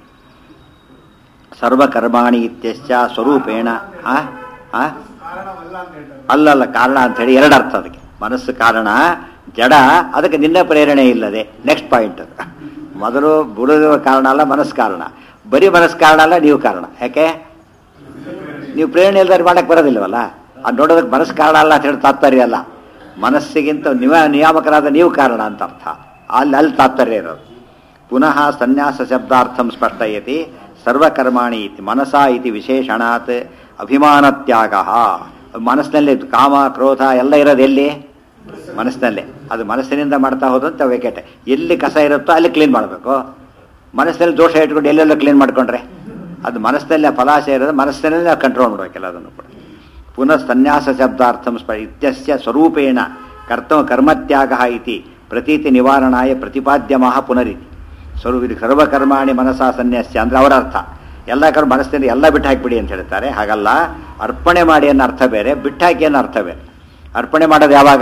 ಸರ್ವಕರ್ಮಾಣಿ ಇತ್ಯಶ್ಚ ಸ್ವರೂಪೇಣ ಆ ಆ ಅಲ್ಲಲ್ಲ ಕಾರಣ ಅಂತ ಹೇಳಿ ಎರಡು ಅರ್ಥ ಅದಕ್ಕೆ ಮನಸ್ಸು ಕಾರಣ ಜಡ ಅದಕ್ಕೆ ನಿನ್ನ ಪ್ರೇರಣೆ ಇಲ್ಲದೆ ನೆಕ್ಸ್ಟ್ ಪಾಯಿಂಟ್ ಅದು ಮೊದಲು ಬುಡದ ಕಾರಣ ಅಲ್ಲ ಮನಸ್ಸು ಕಾರಣ ಬರೀ ಮನಸ್ಸು ಕಾರಣ ಅಲ್ಲ ನೀವು ಕಾರಣ ಯಾಕೆ ನೀವು ಪ್ರೇರಣೆ ಇಲ್ದಾರೆ ಮಾಡಕ್ಕೆ ಬರೋದಿಲ್ವಲ್ಲ ಅದು ನೋಡೋದಕ್ಕೆ ಮನಸ್ಸು ಕಾರಣ ಅಲ್ಲ ಅಂತ ಹೇಳಿ ತಾತ್ಪರ್ಯ ಅಲ್ಲ ಮನಸ್ಸಿಗಿಂತ ನಿವ ನಿಯಾಮಕರಾದ ನೀವು ಕಾರಣ ಅಂತ ಅರ್ಥ ಅಲ್ಲಿ ಅಲ್ಲಿ ತಾತ್ಪರ್ಯ ಇರೋದು ಪುನಃ ಸನ್ಯಾಸ ಶಬ್ದಾರ್ಥಂ ಸ್ಪಷ್ಟಯತಿ ಸರ್ವಕರ್ಮಾಣಿ ಇತಿ ಮನಸಾ ಇತಿ ವಿಶೇಷಣಾತ್ ಅಭಿಮಾನತ್ಯಾಗ ಮನಸ್ಸಿನಲ್ಲಿ ಕಾಮ ಕ್ರೋಧ ಎಲ್ಲ ಇರೋದು ಎಲ್ಲಿ ಮನಸ್ಸಿನಲ್ಲೇ ಅದು ಮನಸ್ಸಿನಿಂದ ಮಾಡ್ತಾ ಹೋದಂತ ವೆಕೆಟ್ ಎಲ್ಲಿ ಕಸ ಇರುತ್ತೋ ಅಲ್ಲಿ ಕ್ಲೀನ್ ಮಾಡಬೇಕು ಮನಸ್ಸಿನಲ್ಲಿ ದೋಷ ಇಟ್ಕೊಂಡು ಎಲ್ಲೆಲ್ಲ ಕ್ಲೀನ್ ಮಾಡ್ಕೊಂಡ್ರೆ ಅದು ಮನಸ್ಸಿನಲ್ಲಿ ಫಲಾಶಯ ಇರೋದು ಮನಸ್ಸಿನಲ್ಲಿ ನಾವು ಕಂಟ್ರೋಲ್ ಮಾಡಬೇಕೆಲ್ಲ ಅದನ್ನು ಕೂಡ ಪುನಃ ಸನ್ಯಾಸ ಶಬ್ದಾರ್ಥಂ ಸ್ಪ ಇತ್ಯಸ್ಯ ಸ್ವರೂಪೇಣ ಕರ್ತಮ ಕರ್ಮತ್ಯಾಗ ಇತಿ ಪ್ರತೀತಿ ನಿವಾರಣಾಯ ಪ್ರತಿಪಾದ್ಯಮಃ ಪುನರಿತಿ ಸ್ವರೂಪ ಇದು ಸರ್ವಕರ್ಮಾಣಿ ಮನಸಾ ಸನ್ಯಾಸ್ಯ ಅಂದ್ರೆ ಅವರ ಅರ್ಥ ಎಲ್ಲ ಕರ್ಮ ಮನಸ್ಸಿನಲ್ಲಿ ಎಲ್ಲ ಬಿಟ್ಟು ಹಾಕಿಬಿಡಿ ಅಂತ ಹೇಳ್ತಾರೆ ಹಾಗಲ್ಲ ಅರ್ಪಣೆ ಮಾಡಿ ಅನ್ನೋ ಅರ್ಥ ಬೇರೆ ಬಿಟ್ಟು ಹಾಕಿ ಅನ್ನೋ ಅರ್ಥ ಬೇರೆ ಅರ್ಪಣೆ ಮಾಡೋದು ಯಾವಾಗ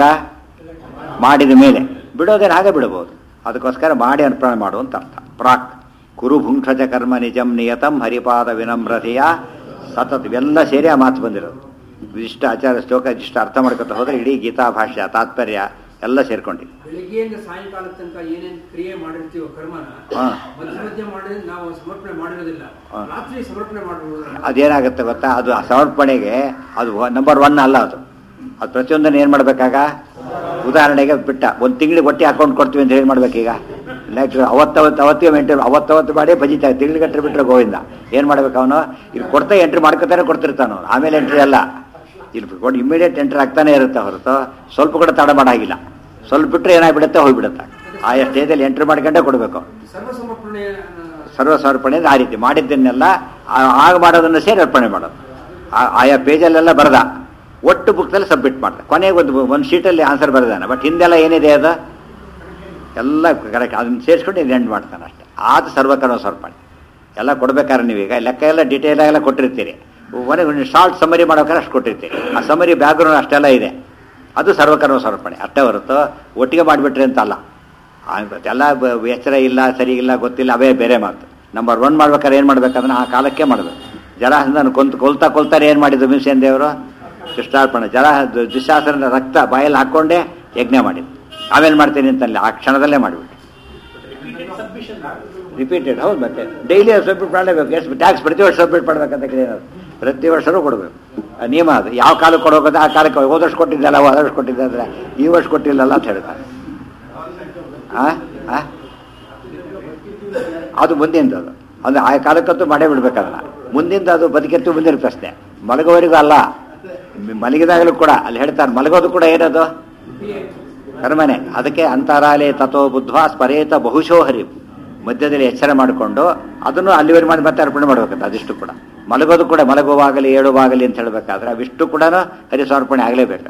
ಮಾಡಿದ ಮೇಲೆ ಬಿಡೋದೇನು ಹಾಗೆ ಬಿಡಬಹುದು ಅದಕ್ಕೋಸ್ಕರ ಮಾಡಿ ಅರ್ಪಣೆ ಮಾಡುವಂತ ಅರ್ಥ ಪ್ರಾಕ್ ಕುರು ಭುಂಕ್ಷಜ ಕರ್ಮ ನಿಜಂ ನಿಯತಂ ಹರಿಪಾದ ವಿನಮ್ರತೆಯ ಸತತ ಇವೆಲ್ಲ ಸೇರಿ ಆ ಮಾತು ಬಂದಿರೋದು ಇಷ್ಟ ಆಚಾರ ಶ್ಲೋಕ ಇಷ್ಟ ಅರ್ಥ ಮಾಡ್ಕೊತಾ ಹೋದ್ರೆ ಇಡೀ ಗೀತಾ ಭಾಷ್ಯ ತಾತ್ಪರ್ಯ ಎಲ್ಲ ಸೇರ್ಕೊಂಡಿದೆ ಬೆಳಿಗ್ಗೆಯಿಂದ ಸಾಯಂಕಾಲ ತನಕ ಏನೇನ್ ಕ್ರಿಯೆ ಮಾಡಿರ್ತೀವೋ ಕರ್ಮನ ಹಾ. ಮಧ್ಯ ಮಧ್ಯ ಮಾಡಿ ನಾವು ಸಮರ್ಪಣೆ ಮಾಡಿರೋದಿಲ್ಲ ಹಾ. ರಾತ್ರಿ ಸಮರ್ಪಣೆ ಮಾಡಬಹುದು ಅದೇನಾಗುತ್ತೆ ಗೊತ್ತಾ ಅದು ಆ ಸಮರ್ಪಣೆಗೆ ಅದು ನಂಬರ್ ಒನ್ ಅಲ್ಲ ಅದು ಅದು ಪ್ರತಿಯೊಂದನ್ನು ಏನು ಮಾಡ್ಬೇಕಾಗ ಉದಾಹರಣೆಗೆ ಬಿಟ್ಟ ಒಂದು ತಿಂಗಳಿಗೆ ಹೊಟ್ಟೆ ಹಾಕೊಂಡು ಕೊಡ್ತೀವಿ ಅಂತ ಏನು ಮಾಡ್ಬೇಕೀಗ ನೆಕ್ಸ್ಟ್ ಅವತ್ತವತ್ತು ಅವತ್ತಿಗೆ ಮೇಂಟೈನ್ ಅವತ್ತವತ್ತು ಮಾಡಿ ಬಜಿತಾ ತಿಂಗ್ಳಿಗಟ್ಟರೆ ಬಿಟ್ಟರೆ ಗೋವಿಂದ ಏನು ಮಾಡ್ಬೇಕು ಅವನು ಇಲ್ಲಿ ಕೊಡ್ತಾ ಎಂಟ್ರಿ ಮಾಡ್ಕೊತಾನೆ ಕೊಡ್ತಿರ್ತಾನು ಆಮೇಲೆ ಎಂಟ್ರಿ ಅಲ್ಲ ಇಲ್ಲಿ ಕೊಟ್ಟು ಇಮಿಡಿಯೇಟ್ ಎಂಟ್ರಿ ಆಗ್ತಾನೆ ಇರುತ್ತೆ ಹೊರತು ಸ್ವಲ್ಪ ಕೂಡ ತಡ ಮಾಡಾಗಿಲ್ಲ ಸ್ವಲ್ಪ ಬಿಟ್ಟರೆ ಏನಾಗ್ಬಿಡುತ್ತೆ ಹೋಗ್ಬಿಡುತ್ತೆ ಆಯಾ ಸ್ಟೇಜಲ್ಲಿ ಎಂಟ್ರಿ ಮಾಡ್ಕೊಂಡೇ ಕೊಡಬೇಕು ಸರ್ವ ಸಮರ್ಪಣೆ ಸರ್ವ ಸಮರ್ಪಣೆ ಅಂದ್ರೆ ಆ ರೀತಿ ಮಾಡಿದ್ದನ್ನೆಲ್ಲ ಆ- ಆಗ ಮಾಡೋದನ್ನು ಸೇರಿ ಅರ್ಪಣೆ ಮಾಡೋದು ಆ- ಆಯಾ ಪೇಜಲ್ಲೆಲ್ಲ ಬರೆದ ಒಟ್ಟು ಬುಕ್ದಲ್ಲಿ ಸಬ್ಮಿಟ್ ಮಾಡ್ದ ಕೊನೆಗೆ ಒಂದು ಒಂದು ಶೀಟಲ್ಲಿ ಆನ್ಸರ್ ಬರೆದಾನೆ ಬಟ್ ಹಿಂದೆಲ್ಲ ಏನಿದೆ ಅದು ಎಲ್ಲ ಕರೆಕ್ಟ್ ಅದನ್ನ ಸೇರಿಸ್ಕೊಂಡು ಇದು ಎಂಡ್ ಮಾಡ್ತಾನೆ ಅಷ್ಟೇ ಆದ ಸರ್ವಕರ್ಮ ಸಮರ್ಪಣೆ ಎಲ್ಲ ಕೊಡ್ಬೇಕಾದ್ರೆ ನೀವೀಗ ಲೆಕ್ಕ ಎಲ್ಲ ಡೀಟೇಲ್ ಆಗೆಲ್ಲ ಕೊಟ್ಟಿರ್ತೀರಿ ಕೊನೆಗೆ ಒಂದು ಶಾರ್ಟ್ ಸಮರಿ ಮಾಡೋಕೆ ಅಷ್ಟು ಕೊಟ್ಟಿರ್ತೀರಿ ಆ ಸಮರಿ ಬ್ಯಾಕ್ಗ್ರೌಂಡ್ ಅಷ್ಟೆಲ್ಲ ಇದೆ ಅದು ಸರ್ವಕರ್ಮ ಸಮರ್ಪಣೆ ಅಷ್ಟೇ ಹೊರತು ಒಟ್ಟಿಗೆ ಮಾಡಿಬಿಟ್ರಿ ಅಂತ ಅಲ್ಲ ಆ ಎಲ್ಲ ಬ- ಎಚ್ಚರ ಇಲ್ಲ ಸರಿ ಇಲ್ಲ ಗೊತ್ತಿಲ್ಲ ಅವೇ ಬೇರೆ ಮಾತು ನಂಬರ್ ಒನ್ ಮಾಡ್ಬೇಕಾದ್ರೆ ಏನು ಮಾಡ್ಬೇಕಂದ್ರೆ ಆ ಕಾಲಕ್ಕೆ ಮಾಡಬೇಕು ಜಲಹಂದನ ಕೊಂತ ಕೊಲ್ತಾ ಕೊಲ್ತಾರೆ ಏನು ಮಾಡಿದ್ರು ಭೀಮಸೇನ ದೇವರು ಕೃಷ್ಣಾರ್ಪಣೆ ಜಲ ದುಶಾಸನ ರಕ್ತ ಬಾಯಲ್ಲಿ ಹಾಕ್ಕೊಂಡೇ ಯಜ್ಞ ಮಾಡಿದ್ದು ಆಮೇಲೆ ಮಾಡ್ತೀನಿ ಅಂತಲ್ಲ ಆ ಕ್ಷಣದಲ್ಲೇ ಮಾಡಿಬಿಟ್ಟು ರಿಪೀಟೆಡ್ ಹೌದು ಮತ್ತೆ ಡೈಲಿ ಸಬ್ಮಿಟ್ ಮಾಡಲೇಬೇಕು ಎಷ್ಟು ಟ್ಯಾಕ್ಸ್ ಪ್ರತಿ ವರ್ಷ ಸಬ್ಮಿಟ್ ಮಾಡ್ಬೇಕಂತ ಏನಾದ್ರು ಪ್ರತಿ ವರ್ಷನೂ ಕೊಡಬೇಕು ಆ ನಿಯಮ ಅದು ಯಾವ ಕಾಲಕ್ಕೆ ಕೊಡೋಕಂದ್ರೆ ಆ ಕಾಲಕ್ಕೆ ಹೋದ ವರ್ಷ ಕೊಟ್ಟಿದ್ದಲ್ಲ ಹೋದ ವರ್ಷ ಕೊಟ್ಟಿದ್ದೆ ಅಂದರೆ ಈ ವರ್ಷ ಕೊಟ್ಟಿಲ್ಲಲ್ಲ ಅಂತ ಹೇಳ್ತಾರೆ ಆ? ಆ? ಅದು ಮುಂದಿಂದು ಅದು ಅಂದ್ರೆ ಆ ಕಾಲಕ್ಕಂತೂ ಮಾಡೇ ಬಿಡ್ಬೇಕಲ್ಲ ಮುಂದಿಂದ ಅದು ಬದುಕೆತ್ತು ಮುಂದಿನ ಪ್ರಶ್ನೆ ಮಲಗೋವರೆಗೂ ಅಲ್ಲ ಮ್- ಮಲಗಿದಾಗಲೂ ಕೂಡ ಅಲ್ಲಿ ಹೇಳ್ತಾರೆ ಮಲಗೋದು ಕೂಡ ಏನದು ಕರ್ಮನೆ ಅದಕ್ಕೆ ಅಂತರಾಲೇ ತಥೋ ಬುದ್ಧ ಸ್ಪರೇತ ಬಹುಶೋ ಹರಿ ಮಧ್ಯದಲ್ಲಿ ಎಚ್ಚರ ಮಾಡಿಕೊಂಡು ಅದನ್ನು ಅಲ್ಲಿವರೆಗೆ ಮಾಡಿ ಮತ್ತೆ ಅರ್ಪಣೆ ಮಾಡ್ಬೇಕಂತ ಅದಿಷ್ಟು ಕೂಡ ಮಲಗೋದು ಕೂಡ ಮಲಗುವಾಗಲಿ ಏಳುವಾಗಲಿ ಅಂತ ಹೇಳಬೇಕಾದ್ರೆ ಅವಿಷ್ಟು ಕೂಡ ಹರಿ ಸಮರ್ಪಣೆ ಆಗಲೇಬೇಕು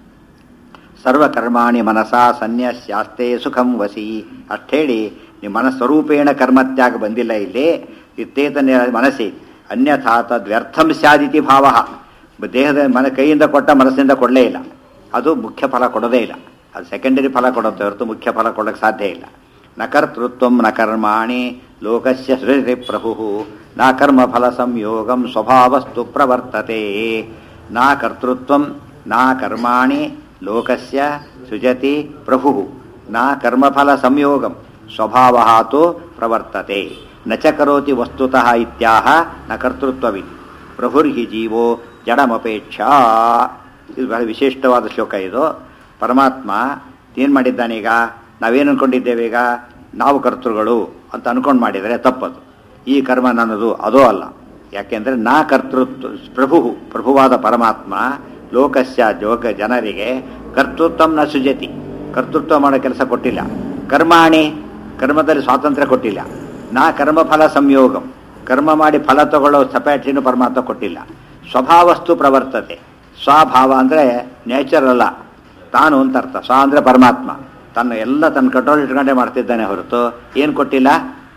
ಸರ್ವಕರ್ಮಾಣಿ ಮನಸಾ ಸನ್ಯಾಸ್ಯಾಸ್ತೆ ಸುಖಂ ವಸಿ ಅಷ್ಟೇಳಿ ನಿಮ್ಮ ಮನಸ್ವರೂಪೇಣ ಕರ್ಮತ್ಯಾಗ ಬಂದಿಲ್ಲ ಇಲ್ಲಿ ಇತ್ತೇತ ಮನಸ್ಸಿ ಅನ್ಯಥಾ ತದ್ವ್ಯರ್ಥಂ ಸ್ಯಾದಿತಿ ಭಾವ ದೇಹದ ಮನ ಕೈಯಿಂದ ಕೊಟ್ಟ ಮನಸ್ಸಿಂದ ಕೊಡಲೇ ಇಲ್ಲ ಅದು ಮುಖ್ಯ ಫಲ ಕೊಡೋದೇ ಇಲ್ಲ ಅದು ಸೆಕೆಂಡರಿ ಫಲ ಕೊಡುತ್ತೆ ಹೊರತು ಮುಖ್ಯ ಫಲ ಕೊಡೋಕ್ಕೆ ಸಾಧ್ಯ ಇಲ್ಲ ನ ಕರ್ತೃತ್ವ ನ ಕರ್ಮಾಣಿ ಲೋಕಸ್ಯ ಸೃಜತಿ ಪ್ರಭು ನ ಕರ್ಮ ಫಲ ಸಂಯೋಗಂ ಸ್ವಭಾವಸ್ತು ಪ್ರವರ್ತತೆ ನ ಕರ್ತೃತ್ವ ನ ಕರ್ಮಾಣಿ ಲೋಕಸ್ಯ ಸೃಜತಿ ಪ್ರಭು ನ ಕರ್ಮಫಲ ಸಂಯೋಗಂ ಸ್ವಭಾವ ತು ಪ್ರವರ್ತತೆ ನ ಚ ಕರೋತಿ ವಸ್ತುತಃ ಇತ್ಯಾಹ ನ ಕರ್ತೃತ್ವವಿತಿ ಪ್ರಭುರ್ಹಿ ಜೀವೋ ಜಡಮಪೇಕ್ಷಾ ಇದು ಬಹಳ ವಿಶಿಷ್ಟವಾದ ಶ್ಲೋಕ ಇದು ಪರಮಾತ್ಮ ಏನು ಮಾಡಿದ್ದಾನೀಗ ನಾವೇನು ಅನ್ಕೊಂಡಿದ್ದೇವೆ ಈಗ ನಾವು ಕರ್ತೃಗಳು ಅಂತ ಅನ್ಕೊಂಡು ಮಾಡಿದರೆ ತಪ್ಪದು ಈ ಕರ್ಮ ನನ್ನದು ಅದೋ ಅಲ್ಲ ಯಾಕೆಂದ್ರೆ ನಾ ಕರ್ತೃತ್ವ ಪ್ರಭು ಪ್ರಭುವಾದ ಪರಮಾತ್ಮ ಲೋಕಸ್ಯ ಜೋಗ ಜನರಿಗೆ ಕರ್ತೃತ್ವ ನ ಸುಜತಿ ಕರ್ತೃತ್ವ ಮಾಡೋ ಕೆಲಸ ಕೊಟ್ಟಿಲ್ಲ ಕರ್ಮಾಣಿ ಕರ್ಮದಲ್ಲಿ ಸ್ವಾತಂತ್ರ್ಯ ಕೊಟ್ಟಿಲ್ಲ ನಾ ಕರ್ಮಫಲ ಸಂಯೋಗಂ ಕರ್ಮ ಮಾಡಿ ಫಲ ತಗೊಳ್ಳೋ ಸಪ್ಯಾಟಿನೂ ಪರಮಾತ್ಮ ಕೊಟ್ಟಿಲ್ಲ ಸ್ವಭಾವಸ್ತು ಪ್ರವರ್ತತೆ ಸ್ವಭಾವ ಅಂದರೆ ನೇಚರ್ ಅಲ್ಲ ತಾನು ಅಂತ ಅರ್ಥ ಸ್ವ ಅಂದರೆ ಪರಮಾತ್ಮ ತನ್ನ ಎಲ್ಲ ತನ್ನ ಕಂಟ್ರೋಲ್ ಇಟ್ಕೊಂಡೇ ಮಾಡ್ತಿದ್ದಾನೆ ಹೊರತು ಏನು ಕೊಟ್ಟಿಲ್ಲ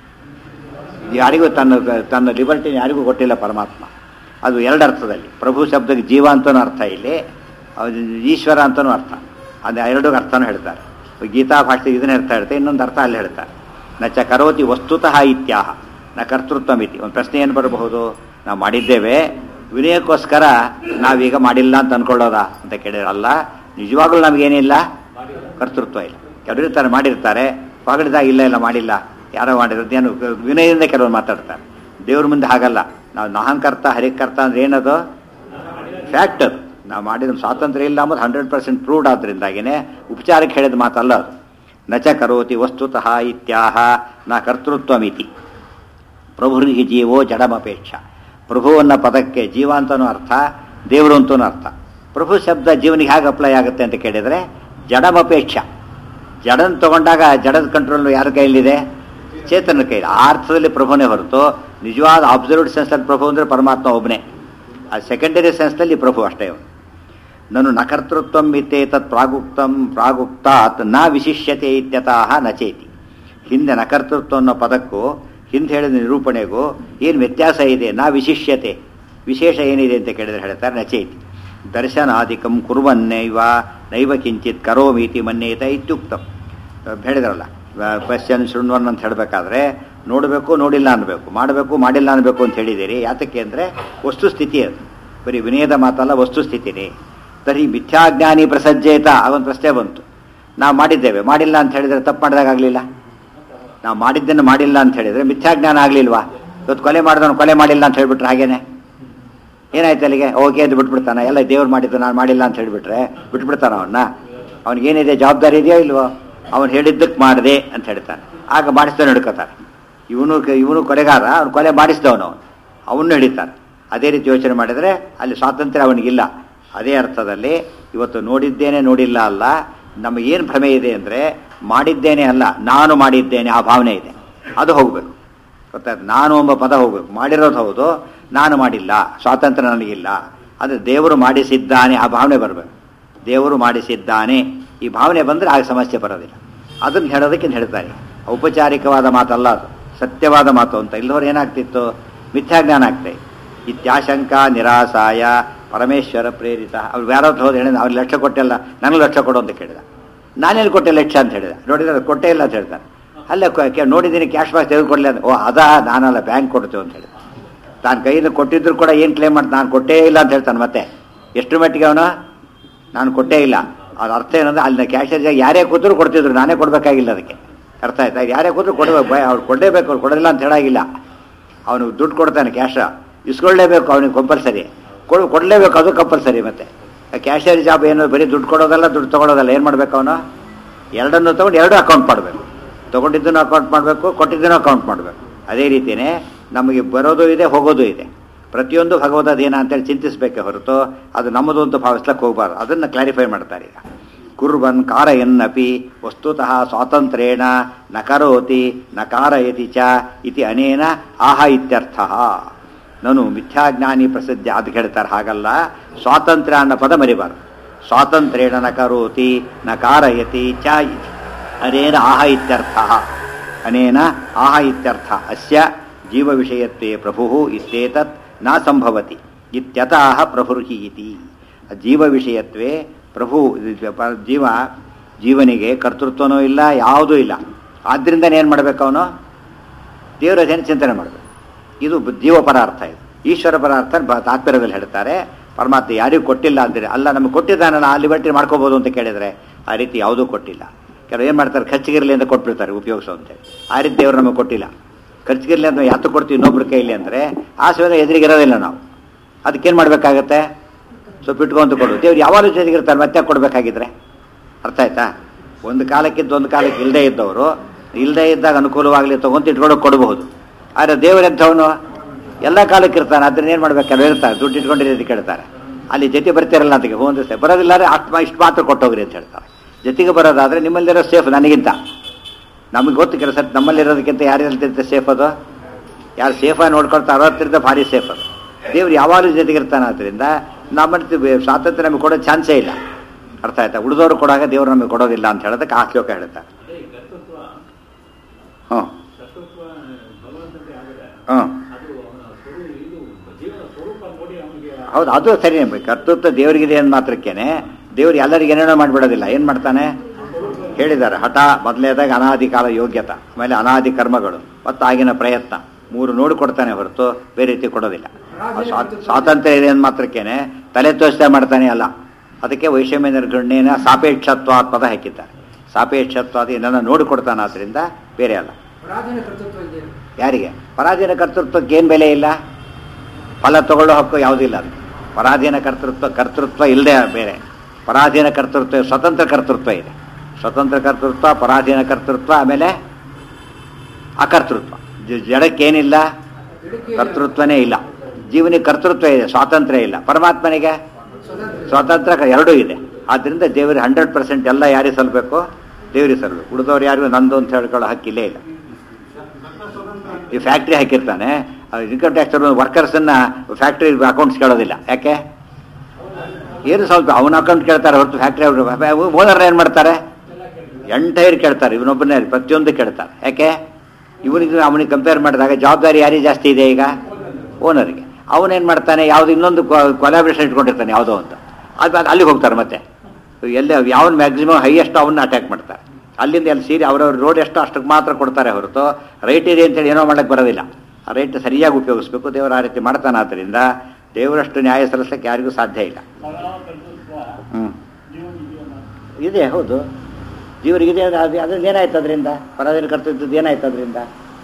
ಯಾರಿಗೂ ತನ್ನ ತನ್ನ ಲಿಬರ್ಟಿನ ಯಾರಿಗೂ ಕೊಟ್ಟಿಲ್ಲ ಪರಮಾತ್ಮ ಅದು ಎರಡು ಅರ್ಥದಲ್ಲಿ ಪ್ರಭು ಶಬ್ದಕ್ಕೆ ಜೀವ ಅಂತನೂ ಅರ್ಥ ಇಲ್ಲಿ ಅದು ಈಶ್ವರ ಅಂತನೂ ಅರ್ಥ ಅದು ಎರಡು ಅರ್ಥನೂ ಹೇಳ್ತಾರೆ ಗೀತಾ ಭಾಷೆ ಇದನ್ನ ಅರ್ಥ ಹೇಳ್ತಾರೆ ಇನ್ನೊಂದು ಅರ್ಥ ಅಲ್ಲಿ ಹೇಳ್ತಾರೆ ನ ಚ ಕರೋತಿ ವಸ್ತುತಃ ಇತ್ಯಾಹ ನ ಕರ್ತೃತ್ವ ಮಿತಿ ಒಂದು ಪ್ರಶ್ನೆ ಏನು ಬರಬಹುದು ನಾವು ಮಾಡಿದ್ದೇವೆ ವಿನಯಕ್ಕೋಸ್ಕರ ನಾವೀಗ ಮಾಡಿಲ್ಲ ಅಂತ ಅನ್ಕೊಳ್ಳೋದಾ ಅಂತ ಕೇಳಿದ್ರೆ ಅಲ್ಲ ನಿಜವಾಗ್ಲೂ ನಮಗೇನಿಲ್ಲ ಕರ್ತೃತ್ವ ಇಲ್ಲ ಕೆಲವರು ಇರ್ತಾರೆ ಮಾಡಿರ್ತಾರೆ ಪಗಡಿದಾಗ ಇಲ್ಲ ಇಲ್ಲ ಮಾಡಿಲ್ಲ ಯಾರೋ ಮಾಡಿರೋದು ಏನು ವಿನಯದಿಂದ ಕೆಲವರು ಮಾತಾಡ್ತಾರೆ ದೇವ್ರ ಮುಂದೆ ಹಾಗಲ್ಲ ನಾವು ನಾಹಂಕರ್ತ ಹರಿಕರ್ತ ಅಂದ್ರೆ ಏನದು ಫ್ಯಾಕ್ಟ್ ಅದು ನಾವು ಮಾಡಿದ ಸ್ವಾತಂತ್ರ್ಯ ಇಲ್ಲ ಅಂಬುದು ಹಂಡ್ರೆಡ್ ಪರ್ಸೆಂಟ್ ಪ್ರೂವ್ಡ್ ಆದ್ರಿಂದಾಗಿನೇ ಉಪಚಾರಕ್ಕೆ ಹೇಳಿದ ಮಾತಲ್ಲ ಅದು ನ ಚ ಕರೋತಿ ವಸ್ತುತಃ ಇತ್ಯಾಹ ನ ಕರ್ತೃತ್ವಮಿತಿ ಪ್ರಭುರಿಗೆ ಜೀವೋ ಜಡಮಪೇಕ್ಷ ಪ್ರಭು ಅನ್ನೋ ಪದಕ್ಕೆ ಜೀವ ಅಂತನೂ ಅರ್ಥ ದೇವರು ಅಂತನೂ ಅರ್ಥ ಪ್ರಭು ಶಬ್ದ ಜೀವನಿಗೆ ಹೇಗೆ ಅಪ್ಲೈ ಆಗುತ್ತೆ ಅಂತ ಕೇಳಿದರೆ ಜಡಮಪೇಕ್ಷ ಜಡನ್ ತಗೊಂಡಾಗ ಜಡದ ಕಂಟ್ರೋಲ್ ಯಾರ ಕೈಯಲ್ಲಿದೆ ಚೇತನ ಕೈಲಿ ಆ ಅರ್ಥದಲ್ಲಿ ಪ್ರಭುನೇ ಹೊರತು ನಿಜವಾದ ಅಬ್ಸರ್ವ್ಡ್ ಸೆನ್ಸಲ್ಲಿ ಪ್ರಭು ಅಂದರೆ ಪರಮಾತ್ಮ ಒಬ್ಬನೇ ಆ ಸೆಕೆಂಡರಿ ಸೆನ್ಸ್ನಲ್ಲಿ ಪ್ರಭು ಅಷ್ಟೇ ಅವನು ನನು ನಕರ್ತೃತ್ವಂ ಇತ್ತೇತತ್ ಪ್ರಾಗುಕ್ತಂ ಪ್ರಾಗುಕ್ತಾತ್ ನ ವಿಶಿಷ್ಯತೆ ಇತ್ಯತಃ ನಚೇತಿ ಹಿಂದೆ ನಕರ್ತೃತ್ವ ಅನ್ನೋ ಪದಕ್ಕೂ ಹಿಂದೆ ಹೇಳಿದ ನಿರೂಪಣೆಗೂ ಏನು ವ್ಯತ್ಯಾಸ ಇದೆ ನಾ ವಿಶಿಷ್ಯತೆ ವಿಶೇಷ ಏನಿದೆ ಅಂತ ಕೇಳಿದ್ರೆ ಹೇಳ್ತಾರೆ ನಚೇತಿ ದರ್ಶನಾದಿಕಂ ಕುರುವನ್ನೈವ ನೈವ ಕಿಂಚಿತ್ ಕರೋಮೀತಿ ಮನ್ಯೇತ ಇತ್ಯುಕ್ತಂ ಹೇಳಿದ್ರಲ್ಲ ಕ್ವೆಶ್ಚನ್ ಶೃಣ್ವನ್ ಅಂತ ಹೇಳಬೇಕಾದ್ರೆ ನೋಡಬೇಕು ನೋಡಿಲ್ಲ ಅನ್ಬೇಕು ಮಾಡಬೇಕು ಮಾಡಿಲ್ಲ ಅನ್ಬೇಕು ಅಂತ ಹೇಳಿದ್ದೀರಿ ಯಾತಕ್ಕೆ ಅಂದರೆ ವಸ್ತುಸ್ಥಿತಿ ಅದು ಬರೀ ವಿನಯದ ಮಾತಲ್ಲ ವಸ್ತುಸ್ಥಿತಿನೇ ತರಿ ಮಿಥ್ಯಾಜ್ಞಾನಿ ಪ್ರಸಜ್ಜೇತ ಅವನ ಪ್ರಶ್ನೆ ಬಂತು ನಾವು ಮಾಡಿದ್ದೇವೆ ಮಾಡಿಲ್ಲ ಅಂತ ಹೇಳಿದರೆ ತಪ್ಪು ಮಾಡಿದಾಗಲಿಲ್ಲ ನಾವು ಮಾಡಿದ್ದನ್ನು ಮಾಡಿಲ್ಲ ಅಂತ ಹೇಳಿದರೆ ಮಿಥ್ಯಾಜ್ಞಾನ ಆಗಲಿಲ್ವಾ ಇವತ್ತು ಕೊಲೆ ಮಾಡಿದವನು ಕೊಲೆ ಮಾಡಿಲ್ಲ ಅಂತ ಹೇಳಿಬಿಟ್ರೆ ಹಾಗೇನೆ ಏನಾಯ್ತು ಅಲ್ಲಿಗೆ ಓಕೆ ಅಂತ ಬಿಟ್ಬಿಡ್ತಾನೆ ಎಲ್ಲ ದೇವ್ರು ಮಾಡಿದ್ದು ನಾನು ಮಾಡಿಲ್ಲ ಅಂತ ಹೇಳಿಬಿಟ್ರೆ ಬಿಟ್ಬಿಡ್ತಾನ ಅವನ್ನ ಅವನಿಗೇನಿದೆ ಜವಾಬ್ದಾರಿ ಇದೆಯೋ ಇಲ್ವೋ ಅವನು ಹೇಳಿದ್ದಕ್ಕೆ ಮಾಡಿದೆ ಅಂತ ಹೇಳ್ತಾನೆ ಆಗ ಮಾಡಿಸ್ದವನು ಹಿಡ್ಕೋತಾರೆ ಇವನು ಇವನು ಕೊಲೆಗಾರ ಅವನು ಕೊಲೆ ಮಾಡಿಸಿದವನು ಅವನು ಅವನು ಹಿಡಿತಾನೆ ಅದೇ ರೀತಿ ಯೋಚನೆ ಮಾಡಿದರೆ ಅಲ್ಲಿ ಸ್ವಾತಂತ್ರ್ಯ ಅವನಿಗಿಲ್ಲ ಅದೇ ಅರ್ಥದಲ್ಲಿ ಇವತ್ತು ನೋಡಿದ್ದೇನೆ ನೋಡಿಲ್ಲ ಅಲ್ಲ ನಮಗೇನು ಭ್ರಮೆ ಇದೆ ಅಂದರೆ ಮಾಡಿದ್ದೇನೆ ಅಲ್ಲ ನಾನು ಮಾಡಿದ್ದೇನೆ ಆ ಭಾವನೆ ಇದೆ ಅದು ಹೋಗಬೇಕು ಗೊತ್ತಾಯ್ತು ನಾನು ಎಂಬ ಪದ ಹೋಗ್ಬೇಕು ಮಾಡಿರೋದು ಹೌದು ನಾನು ಮಾಡಿಲ್ಲ ಸ್ವಾತಂತ್ರ್ಯ ನನಗಿಲ್ಲ ಆದರೆ ದೇವರು ಮಾಡಿಸಿದ್ದಾನೆ ಆ ಭಾವನೆ ಬರಬೇಕು ದೇವರು ಮಾಡಿಸಿದ್ದಾನೆ ಈ ಭಾವನೆ ಬಂದರೆ ಆಗ ಸಮಸ್ಯೆ ಬರೋದಿಲ್ಲ ಅದನ್ನು ಹೇಳೋದಕ್ಕೆ ಹೇಳ್ತಾರೆ ಔಪಚಾರಿಕವಾದ ಮಾತಲ್ಲ ಅದು ಸತ್ಯವಾದ ಮಾತು ಅಂತ ಇಲ್ಲದವ್ರು ಏನಾಗ್ತಿತ್ತು ಮಿಥ್ಯಾಜ್ಞಾನ ಆಗ್ತಾ ಇತ್ಯಾಶಂಕ ನಿರಾಸಾಯ ಪರಮೇಶ್ವರ ಪ್ರೇರಿತ ಅವ್ರು ಯಾರೋ ಹೋದ್ರೆ ಹೇಳಿದ ಅವ್ರು ಲಕ್ಷ ಕೊಟ್ಟಿಲ್ಲ ನನಗೆ ಲಕ್ಷ ಕೊಡು ಅಂತ ಕೇಳಿದ ನಾನೇನು ಕೊಟ್ಟೆ ಲಕ್ಷ ಅಂತ ಹೇಳಿದ ನೋಡಿದ್ರೆ ಕೊಟ್ಟೇ ಇಲ್ಲ ಅಂತ ಹೇಳ್ತಾನೆ ಅಲ್ಲೇ ಕ- ಕೆ- ನೋಡಿದ್ದೀನಿ ಕ್ಯಾಶ್ ಬ್ಯಾಕ್ ತೆಗೆದುಕೊಡ್ಲಿ ಅಂತ ಓ ಅದಾ ನಾನಲ್ಲ ಬ್ಯಾಂಕ್ ಕೊಡ್ತೇವೆ ಅಂತ ಹೇಳಿದ ತಾನು ಕೈಯಿಂದ ಕೊಟ್ಟಿದ್ರು ಕೂಡ ಏನು ಕ್ಲೇಮ್ ಮಾಡಿ ನಾನು ಕೊಟ್ಟೇ ಇಲ್ಲ ಅಂತ ಹೇಳ್ತಾನೆ ಮತ್ತೆ ಎಷ್ಟು ಮಟ್ಟಿಗೆ ಅವನು ನಾನು ಕೊಟ್ಟೇ ಇಲ್ಲ ಅದ್ರ ಅರ್ಥ ಏನಂದ್ರೆ ಅಲ್ಲಿ ಕ್ಯಾಶಿಯರ್ ಜಾಗ ಯಾರೇ ಕೂತರು ಕೊಡ್ತಿದ್ರು ನಾನೇ ಕೊಡಬೇಕಾಗಿಲ್ಲ ಅದಕ್ಕೆ ಅರ್ಥ ಆಯ್ತಾ ಯಾರೇ ಕೂತರು ಕೊಡಬೇಕು ಭಯ ಅವ್ರು ಕೊಡಲೇಬೇಕು ಅವ್ರು ಕೊಡೋದಿಲ್ಲ ಅಂತ ಹೇಳಾಗಿಲ್ಲ ಅವನು ದುಡ್ಡು ಕೊಡ್ತಾನೆ ಕ್ಯಾಶ ಇಸ್ಕೊಳ್ಳೇಬೇಕು ಅವನಿಗೆ ಕಂಪಲ್ಸರಿ ಕೊಡು ಕೊಡಲೇಬೇಕು ಅದು ಕಂಪಲ್ಸರಿ ಮತ್ತೆ ಕ್ಯಾಶಿಯರ್ ಜಾಬ್ ಏನು ಬರೀ ದುಡ್ಡು ಕೊಡೋದಲ್ಲ ದುಡ್ಡು ತೊಗೊಳೋದಲ್ಲ ಏನು ಮಾಡ್ಬೇಕು ಅವನು ಎರಡನ್ನು ತೊಗೊಂಡು ಎರಡು ಅಕೌಂಟ್ ಮಾಡಬೇಕು ತೊಗೊಂಡಿದ್ದನ್ನು ಅಕೌಂಟ್ ಮಾಡಬೇಕು ಕೊಟ್ಟಿದ್ದನ್ನು ಅಕೌಂಟ್ ಮಾಡಬೇಕು ಅದೇ ರೀತಿಯೇ ನಮಗೆ ಬರೋದು ಇದೆ ಹೋಗೋದು ಇದೆ ಪ್ರತಿಯೊಂದು ಭಗವದಧೀನ ಅಂತೇಳಿ ಚಿಂತಿಸಬೇಕೆ ಹೊರತು ಅದು ನಮ್ಮದು ಅಂತ ಭಾವಿಸ್ಲಕ್ಕೆ ಹೋಗಬಾರ್ದು ಅದನ್ನು ಕ್ಲಾರಿಫೈ ಮಾಡ್ತಾರೆ ಈಗ ಕುರ್ವನ್ ಕಾರಯನ್ನಪಿ ವಸ್ತುತಃ ಸ್ವಾತಂತ್ರ್ಯೇಣ ನ ಕರೋತಿ ನ ಕಾರಯತಿ ಚ ಇತಿ ಅನೇನ ಆಹ ಇತ್ಯರ್ಥ ನಾನು ಮಿಥ್ಯಾಜ್ಞಾನಿ ಪ್ರಸಿದ್ಧ ಅದು ಹೇಳ್ತಾರೆ ಹಾಗಲ್ಲ ಸ್ವಾತಂತ್ರ್ಯ ಅನ್ನೋ ಪದ ಮರಿಬಾರ್ದು ಸ್ವಾತಂತ್ರ್ಯೇಣ ನ ಕರೋತಿ ನ ಕಾರಯತಿ ಚ ಇತಿ ಅನೇನ ಆಹ ಇತ್ಯರ್ಥ ಅನೇನ ಆಹ ಇತ್ಯರ್ಥ ಅಸ್ಯ ಜೀವ ವಿಷಯತ್ವೇ ಪ್ರಭು ಇತ್ಯೇತತ್ ನ ಸಂಭವತಿ ಇತ್ಯತಃ ಪ್ರಭುರ್ಹಿ ಇತಿ ಜೀವ ವಿಷಯತ್ವೇ ಪ್ರಭು ಜೀವ ಜೀವನಿಗೆ ಕರ್ತೃತ್ವನೂ ಇಲ್ಲ ಯಾವುದೂ ಇಲ್ಲ ಆದ್ರಿಂದ ಏನು ಮಾಡಬೇಕು ಅವನು ದೇವರ ಅದೇನು ಚಿಂತನೆ ಮಾಡಬೇಕು ಇದು ಬ- ಜೀವಪರ ಅರ್ಥ ಇದು ಈಶ್ವರ ಪರ ಅರ್ಥ ಬ- ತಾತ್ಪರ್ಯದಲ್ಲಿ ಹೇಳ್ತಾರೆ ಪರಮಾತ್ಮ ಯಾರಿಗೂ ಕೊಟ್ಟಿಲ್ಲ ಅಂತೀರಿ ಅಲ್ಲ ನಮಗೆ ಕೊಟ್ಟಿದ್ದಾನಲ್ಲ ಆ ಲಿಬರ್ಟಿ ಮಾಡ್ಕೋಬೋದು ಅಂತ ಕೇಳಿದರೆ ಆ ರೀತಿ ಯಾವುದೂ ಕೊಟ್ಟಿಲ್ಲ ಕೆಲವು ಏನು ಮಾಡ್ತಾರೆ ಖರ್ಚಿಗಿರಲಿ ಅಂತ ಕೊಟ್ಬಿಡ್ತಾರೆ ಉಪಯೋಗಿಸೋ ಅಂತೇಳಿ ಆ ರೀತಿ ದೇವರು ನಮಗೆ ಕೊಟ್ಟಿಲ್ಲ ಖರ್ಚಿಗಿರಲಿ ಅಂತ ಯಾತು ಕೊಡ್ತೀವಿ ಇನ್ನೊಬ್ರ ಕೈಲಿ ಅಂದರೆ ಆ ಸಮಯದಲ್ಲಿ ಎದುರಿಗಿರೋದಿಲ್ಲ ನಾವು ಅದಕ್ಕೇನು ಮಾಡಬೇಕಾಗತ್ತೆ ಸ್ವಲ್ಪ ಇಟ್ಕೊಂತ ಕೊಡು ದೇವ್ರು ಯಾವಾಗಲೂ ಜೊತೆಗಿರ್ತಾರೆ ಮತ್ತೆ ಕೊಡಬೇಕಾಗಿದ್ರೆ ಅರ್ಥ ಆಯ್ತಾ ಒಂದು ಕಾಲಕ್ಕಿದ್ದು ಒಂದು ಕಾಲಕ್ಕೆ ಇಲ್ಲದೆ ಇದ್ದವರು ಇಲ್ಲದೆ ಇದ್ದಾಗ ಅನುಕೂಲವಾಗಲಿ ತಗೊಂತ ಇಟ್ಕೊಂಡು ಕೊಡಬಹುದು ಆದರೆ ದೇವರೆಂಥವನು ಎಲ್ಲ ಕಾಲಕ್ಕೆ ಇರ್ತಾನೆ ಅದನ್ನ ಏನು ಮಾಡ್ಬೇಕು ಕೆಲವು ಇರ್ತಾರೆ ದುಡ್ಡು ಇಟ್ಕೊಂಡಿರಿ ಅಂತ ಕೇಳ್ತಾರೆ ಅಲ್ಲಿ ಜೊತೆ ಬರ್ತಿರಲ್ಲ ಅಂತ ಹೋಗಿస్తే ಬರೋದಿಲ್ಲ ಅಂದರೆ ಆತ್ಮ ಇಷ್ಟು ಮಾತ್ರ ಕೊಟ್ಟೋಗ್ರಿ ಅಂತ ಹೇಳ್ತಾರೆ ಜೊತೆಗೆ ಬರೋದಾದರೆ ನಿಮ್ಮಲ್ಲಿರೋ ಸೇಫ್ ನನಗಿಂತ ನಮಗೆ ಗೊತ್ತು ಕೆಲಸ ನಮ್ಮಲ್ಲಿರೋದಕ್ಕಿಂತ ಯಾರಿಗಿಂತ ಸೇಫ್ ಅದು ಯಾರು ಸೇಫಾಗಿ ನೋಡ್ಕೊಳ್ತಾರೋ ಅದ್ರಿಂದ ಭಾರಿ ಸೇಫ್ ಅದು ದೇವ್ರು ಯಾವಾಗಲೂ ಜೊತೆಗಿರ್ತಾನೆ ಆದ್ದರಿಂದ ನಮ್ಮಂತ ಸ್ವಾತಂತ್ರ್ಯ ನಮಗೆ ಕೊಡೋ ಚಾನ್ಸೇ ಇಲ್ಲ ಅರ್ಥ ಆಯ್ತಾ ಉಳಿದವರು ಕೊಡಾಗ ದೇವ್ರು ನಮಗೆ ಕೊಡೋದಿಲ್ಲ ಅಂತ ಹೇಳೋದಕ್ಕೆ ಆ ಶ್ಲೋಕ ಹೇಳ್ತಾರೆ ಅದೇ ಕರ್ತೃತ್ವ ಹ್ಞೂ ಕರ್ತೃತ್ವ ಭಗವಂತನಿಗೆ ಆಗಿದೆ ಹ್ಞೂ ಅದು ಅವನ ಸ್ವರೂ ಇದು ಜೀವನ ಸ್ವರೂಪ ನೋಡಿ ಅವನಿಗೆ ಹೌದು ಅದು ಸರಿ ಕರ್ತೃತ್ವ ದೇವರಿಗಿದೆ ಅಂದ ಮಾತ್ರಕ್ಕೇನೆ ದೇವ್ರು ಎಲ್ಲರಿಗೆ ಏನೇನೋ ಮಾಡಿಬಿಡೋದಿಲ್ಲ ಏನು ಮಾಡ್ತಾನೆ ಹೇಳಿದ್ದಾರೆ ಹಠ ಮೊದಲೇದಾಗ ಅನಾದಿ ಕಾಲ ಯೋಗ್ಯತ ಆಮೇಲೆ ಅನಾದಿ ಕರ್ಮಗಳು ಮತ್ತು ಆಗಿನ ಪ್ರಯತ್ನ ಮೂರು ನೋಡಿ ಕೊಡ್ತಾನೆ ಹೊರತು ಬೇರೆ ರೀತಿ ಕೊಡೋದಿಲ್ಲ ಆ ಸ್ವಾ- ಸ್ವಾತಂತ್ರ್ಯ ಇದೆ ಅಂದ ಮಾತ್ರಕ್ಕೇನೆ ತಲೆ ತೋರಿಸ್ತಾ ಮಾಡ್ತಾನೆ ಅಲ್ಲ ಅದಕ್ಕೆ ವೈಷಮ್ಯ ನಿರ್ಗಣ್ಯನ ಸಾಪೇಕ್ಷತ್ವ ಪದ ಹಾಕಿದ್ದಾರೆ ಸಾಪೇಕ್ಷತ್ವ ಅದು ಏನನ್ನ ನೋಡಿ ಕೊಡ್ತಾನೆ ಆದ್ದರಿಂದ ಬೇರೆ ಅಲ್ಲ ಪರಾಧೀನ ಕರ್ತೃತ್ವ ಇದೆ ಯಾರಿಗೆ ಪರಾಧೀನ ಕರ್ತೃತ್ವಕ್ಕೆ ಏನು ಬೆಲೆ ಇಲ್ಲ ಫಲ ತಗೊಳ್ಳೋ ಹಕ್ಕು ಯಾವುದಿಲ್ಲ ಅದು ಪರಾಧೀನ ಕರ್ತೃತ್ವ ಕರ್ತೃತ್ವ ಇಲ್ಲದೆ ಬೇರೆ ಪರಾಧೀನ ಕರ್ತೃತ್ವ ಸ್ವತಂತ್ರ ಕರ್ತೃತ್ವ ಇದೆ ಸ್ವತಂತ್ರ ಕರ್ತೃತ್ವ ಪರಾಧೀನ ಕರ್ತೃತ್ವ ಆಮೇಲೆ ಅಕರ್ತೃತ್ವ ಜ- ಜಡಕ್ಕೇನಿಲ್ಲ ಕರ್ತೃತ್ವನೇ ಇಲ್ಲ ಜೀವನಿಗೆ ಕರ್ತೃತ್ವ ಇದೆ ಸ್ವಾತಂತ್ರ್ಯ ಇಲ್ಲ ಪರಮಾತ್ಮನಿಗೆ ಸ್ವತಂತ್ರ ಸ್ವಾತಂತ್ರ್ಯ ಎರಡೂ ಇದೆ ಆದ್ದರಿಂದ ದೇವರಿಗೆ ಹಂಡ್ರೆಡ್ ಪರ್ಸೆಂಟ್ ಎಲ್ಲ ಯಾರಿಗೆ ಸಲ್ಲಬೇಕು ದೇವರಿಗೆ ಸಲ್ಲಬೇಕು ಉಳಿದವ್ರು ಯಾರಿಗೂ ನಂದು ಅಂತ ಹೇಳ್ಕೊಳ್ಳೋ ಹಕ್ಕಿಲ್ಲೇ ಇಲ್ಲ ಈ ಫ್ಯಾಕ್ಟ್ರಿ ಹಾಕಿರ್ತಾನೆ ಇನ್ಕಮ್ ಟ್ಯಾಕ್ಸ್ ವರ್ಕರ್ಸನ್ನ ಫ್ಯಾಕ್ಟ್ರಿ ಅಕೌಂಟ್ಸ್ ಕೇಳೋದಿಲ್ಲ ಯಾಕೆ ಏನು ಸ್ವಲ್ಪ ಅವನ ಅಕೌಂಟ್ ಕೇಳ್ತಾರೆ ಹೊರತು ಫ್ಯಾಕ್ಟ್ರಿ ಅವರು ಓನರ್ ಏನು ಮಾಡ್ತಾರೆ ಎಂಟೈರ್ ಕೇಳ್ತಾರೆ ಇವನೊಬ್ಬನೇ ಪ್ರತಿಯೊಂದು ಕೇಳ್ತಾರೆ ಯಾಕೆ ಇವನಿಗೆ ಅವನಿಗೆ ಕಂಪೇರ್ ಮಾಡಿದಾಗ ಜವಾಬ್ದಾರಿ ಯಾರಿಗೆ ಜಾಸ್ತಿ ಇದೆ ಈಗ ಓನರ್ಗೆ ಅವನೇನು ಮಾಡ್ತಾನೆ ಯಾವ್ದು ಇನ್ನೊಂದು ಕೊಲಾಬ್ರೇಷನ್ ಇಟ್ಕೊಂಡಿರ್ತಾನೆ ಯಾವುದೋ ಅಂತ ಅದು ಅದು ಅಲ್ಲಿಗೆ ಹೋಗ್ತಾರೆ ಮತ್ತೆ ಎಲ್ಲ ಯಾವನ್ ಮ್ಯಾಕ್ಸಿಮಮ್ ಹೈಯೆಸ್ಟ್ ಅವನ್ನ ಅಟ್ಯಾಕ್ ಮಾಡ್ತಾರೆ ಅಲ್ಲಿಂದ ಎಲ್ಲಿ ಸೀರೆ ಅವ್ರವ್ರ ರೋಡ್ ಎಷ್ಟು ಅಷ್ಟಕ್ಕೆ ಮಾತ್ರ ಕೊಡ್ತಾರೆ ಹೊರತು ರೈಟ್ ಇದೆ ಅಂತೇಳಿ ಏನೋ ಮಾಡಕ್ಕೆ ಬರೋದಿಲ್ಲ ಆ ರೈಟ್ ಸರಿಯಾಗಿ ಉಪಯೋಗಿಸ್ಬೇಕು ದೇವರು ಆ ರೀತಿ ಮಾಡ್ತಾನೆ ಆದ್ದರಿಂದ ದೇವರಷ್ಟು ನ್ಯಾಯ ಸಲ್ಲಿಸಲಿಕ್ಕೆ ಯಾರಿಗೂ ಸಾಧ್ಯ ಇಲ್ಲ ಹ್ಞೂ ಇದೆ ಹೌದು ಜೀವರಿಗಿದೆ ಅದು ಅದು- ಅದ್ರಿಂದ ಏನಾಯ್ತು ಅದರಿಂದ ಪರಾಧೀನ ಕರ್ತೃತ್ವದ್ದು ಏನಾಯ್ತು ಅದರಿಂದ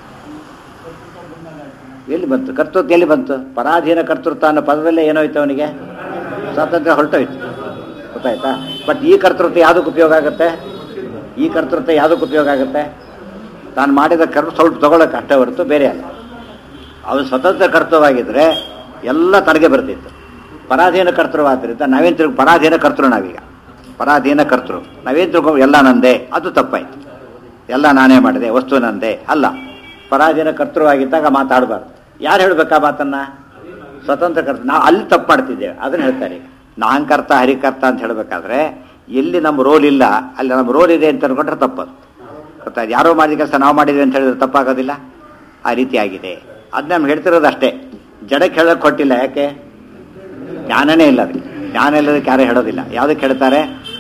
ಎಲ್ಲಿ ಬಂತು ಕರ್ತೃತ್ವ ಎಲ್ಲಿ ಬಂತು ಪರಾಧೀನ ಕರ್ತೃತ್ವ ಅನ್ನೋ ಪದದಲ್ಲೇ ಏನಾಯ್ತು ಅವನಿಗೆ ಸ್ವಾತಂತ್ರ್ಯ ಹೊರಟೋಯ್ತು ಗೊತ್ತಾಯ್ತಾ ಬಟ್ ಈ ಕರ್ತೃತ್ವ ಯಾವುದಕ್ಕೆ ಉಪಯೋಗ ಆಗುತ್ತೆ ಈ ಕರ್ತೃತ್ವ ಯಾವುದಕ್ಕೆ ಉಪಯೋಗ ಆಗುತ್ತೆ ತಾನು ಮಾಡಿದ ಕರ್ಮ ಸ್ವಲ್ಪ ತಗೊಳ್ಳೋಕೆ ಅಷ್ಟೇ ಹೊರತು ಬೇರೆ ಅಲ್ಲ ಅವನು ಸ್ವತಂತ್ರ ಕರ್ತೃವಾಗಿದ್ದರೆ ಎಲ್ಲ ತನಗೆ ಬರ್ತಿತ್ತು ಪರಾಧೀನ ಕರ್ತೃವಾದ್ದರಿಂದ ನಾವೇನು ತಿರುಗಿ ಪರಾಧೀನ ಕರ್ತೃ ನಾವೀಗ ಪರಾಧೀನ ಕರ್ತೃ ನಾವೇನು ತಿಳ್ಕೊ ಎಲ್ಲ ನಂದೇ ಅದು ತಪ್ಪಾಯ್ತು ಎಲ್ಲ ನಾನೇ ಮಾಡಿದೆ ವಸ್ತು ನಂದೇ ಅಲ್ಲ ಪರಾಧೀನ ಕರ್ತೃವಾಗಿದ್ದಾಗ ಮಾತಾಡಬಾರ್ದು ಯಾರು ಹೇಳ್ಬೇಕಾ ಮಾತನ್ನ ಸ್ವತಂತ್ರ ಕರ್ತ ನಾವು ಅಲ್ಲಿ ತಪ್ಪು ಮಾಡ್ತಿದ್ದೇವೆ ಅದನ್ನ ಹೇಳ್ತಾರೆ ಈಗ ನಾನ್ ಕರ್ತ ಹರಿಕರ್ತ ಅಂತ ಹೇಳ್ಬೇಕಾದ್ರೆ ಎಲ್ಲಿ ನಮ್ಮ ರೋಲ್ ಇಲ್ಲ ಅಲ್ಲಿ ನಮ್ಮ ರೋಲ್ ಇದೆ ಅಂತ ಅನ್ಕೊಂಡ್ರೆ ತಪ್ಪದು ಗೊತ್ತಾಯ್ತು ಯಾರೋ ಮಾಡಿದ ಕೆಲಸ ನಾವು ಮಾಡಿದ್ವಿ ಅಂತ ಹೇಳಿದ್ರೆ ತಪ್ಪಾಗೋದಿಲ್ಲ ಆ ರೀತಿ ಆಗಿದೆ ಅದು ನಮ್ಗೆ ಹೇಳ್ತಿರೋದು ಅಷ್ಟೇ ಜಡಕ್ಕೆ ಹೇಳೋಕೆ ಕೊಟ್ಟಿಲ್ಲ ಯಾಕೆ ಜ್ಞಾನನೇ ಇಲ್ಲ ಅದಕ್ಕೆ ಜ್ಞಾನ ಇಲ್ಲದಕ್ಕೆ ಯಾರು ಹೇಳೋದಿಲ್ಲ ಯಾವುದಕ್ಕೆ ಹೇಳ್ತಾರೆ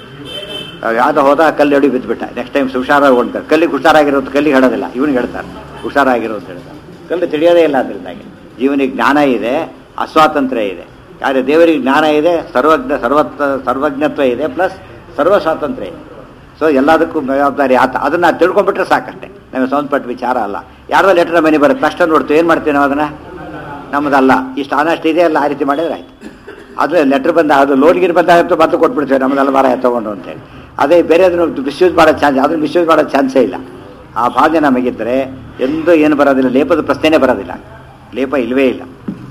ಯಾವುದೋ ಹೋದ ಕಲ್ಲು ಎಡಿ ಬಿದ್ದುಬಿಟ್ಟ ನೆಕ್ಸ್ಟ್ ಟೈಮ್ ಹುಷಾರಾಗಿ ಹೊಡ್ತಾರೆ ಕಲ್ಲಿಗೆ ಹುಷಾರಾಗಿರೋದು ಕಲ್ಲಿಗೆ ಹೇಳೋದಿಲ್ಲ ಇವನಿಗೆ ಹೇಳ್ತಾರೆ ಹುಷಾರಾಗಿರೋ ಅಂತ ಹೇಳ್ತಾರೆ ಕಲ್ಲು ತಿಳಿಯೋದೇ ಇಲ್ಲ ಅದರಿಂದಾಗಿ ಜೀವನಿಗೆ ಜ್ಞಾನ ಇದೆ ಅಸ್ವಾತಂತ್ರ್ಯ ಇದೆ ಆದರೆ ದೇವರಿಗೆ ಜ್ಞಾನ ಇದೆ ಸರ್ವಜ್ಞ ಸರ್ವತ್ವ ಸರ್ವಜ್ಞತ್ವ ಇದೆ ಪ್ಲಸ್ ಸರ್ವ ಸ್ವಾತಂತ್ರ್ಯ ಇದೆ ಸೊ ಎಲ್ಲದಕ್ಕೂ ಜವಾಬ್ದಾರಿ ಆತ ಅದನ್ನ ತಿಳ್ಕೊಂಡ್ಬಿಟ್ರೆ ಸಾಕಷ್ಟೇ ನಮಗೆ ಸಂಬಂಧಪಟ್ಟ ವಿಚಾರ ಅಲ್ಲ ಯಾರೋ ಲೆಟರ್ ಮನೆ ಬರುತ್ತೆ ತಕ್ಷಣ ನೋಡ್ತೀವಿ ಏನು ಮಾಡ್ತೀವಿ ನಾವು ಅದನ್ನ ನಮ್ಮದಲ್ಲ ಇಷ್ಟು ಆನೆಸ್ಟ್ ಇದೆ ಅಲ್ಲ ಆ ರೀತಿ ಮಾಡಿದ್ರೆ ಆಯ್ತು ಅದು ಲೆಟ್ರ್ ಬಂದ ಅದು ಲೋನ್ ಗಿರ್ ಬಂದಾಗತ್ತೋ ಮತ್ತೆ ಕೊಟ್ಬಿಡ್ತೇವೆ ನಮ್ಮದೆಲ್ಲ ಮರ ತಗೊಂಡು ಅಂತೇಳಿ ಅದೇ ಬೇರೆ ಅದನ್ನು ಮಿಸ್ಯೂಸ್ ಮಾಡೋ ಚಾನ್ಸ್ ಅದನ್ನು ಮಿಸ್ಯೂಸ್ ಮಾಡೋ ಚಾನ್ಸೇ ಇಲ್ಲ ಆ ಭಾವನೆ ನಮಗಿದ್ದರೆ ಎಂದೂ ಏನು ಬರೋದಿಲ್ಲ ಲೇಪದ ಪ್ರಶ್ನೆನೇ ಬರೋದಿಲ್ಲ ಲೇಪ ಇಲ್ವೇ ಇಲ್ಲ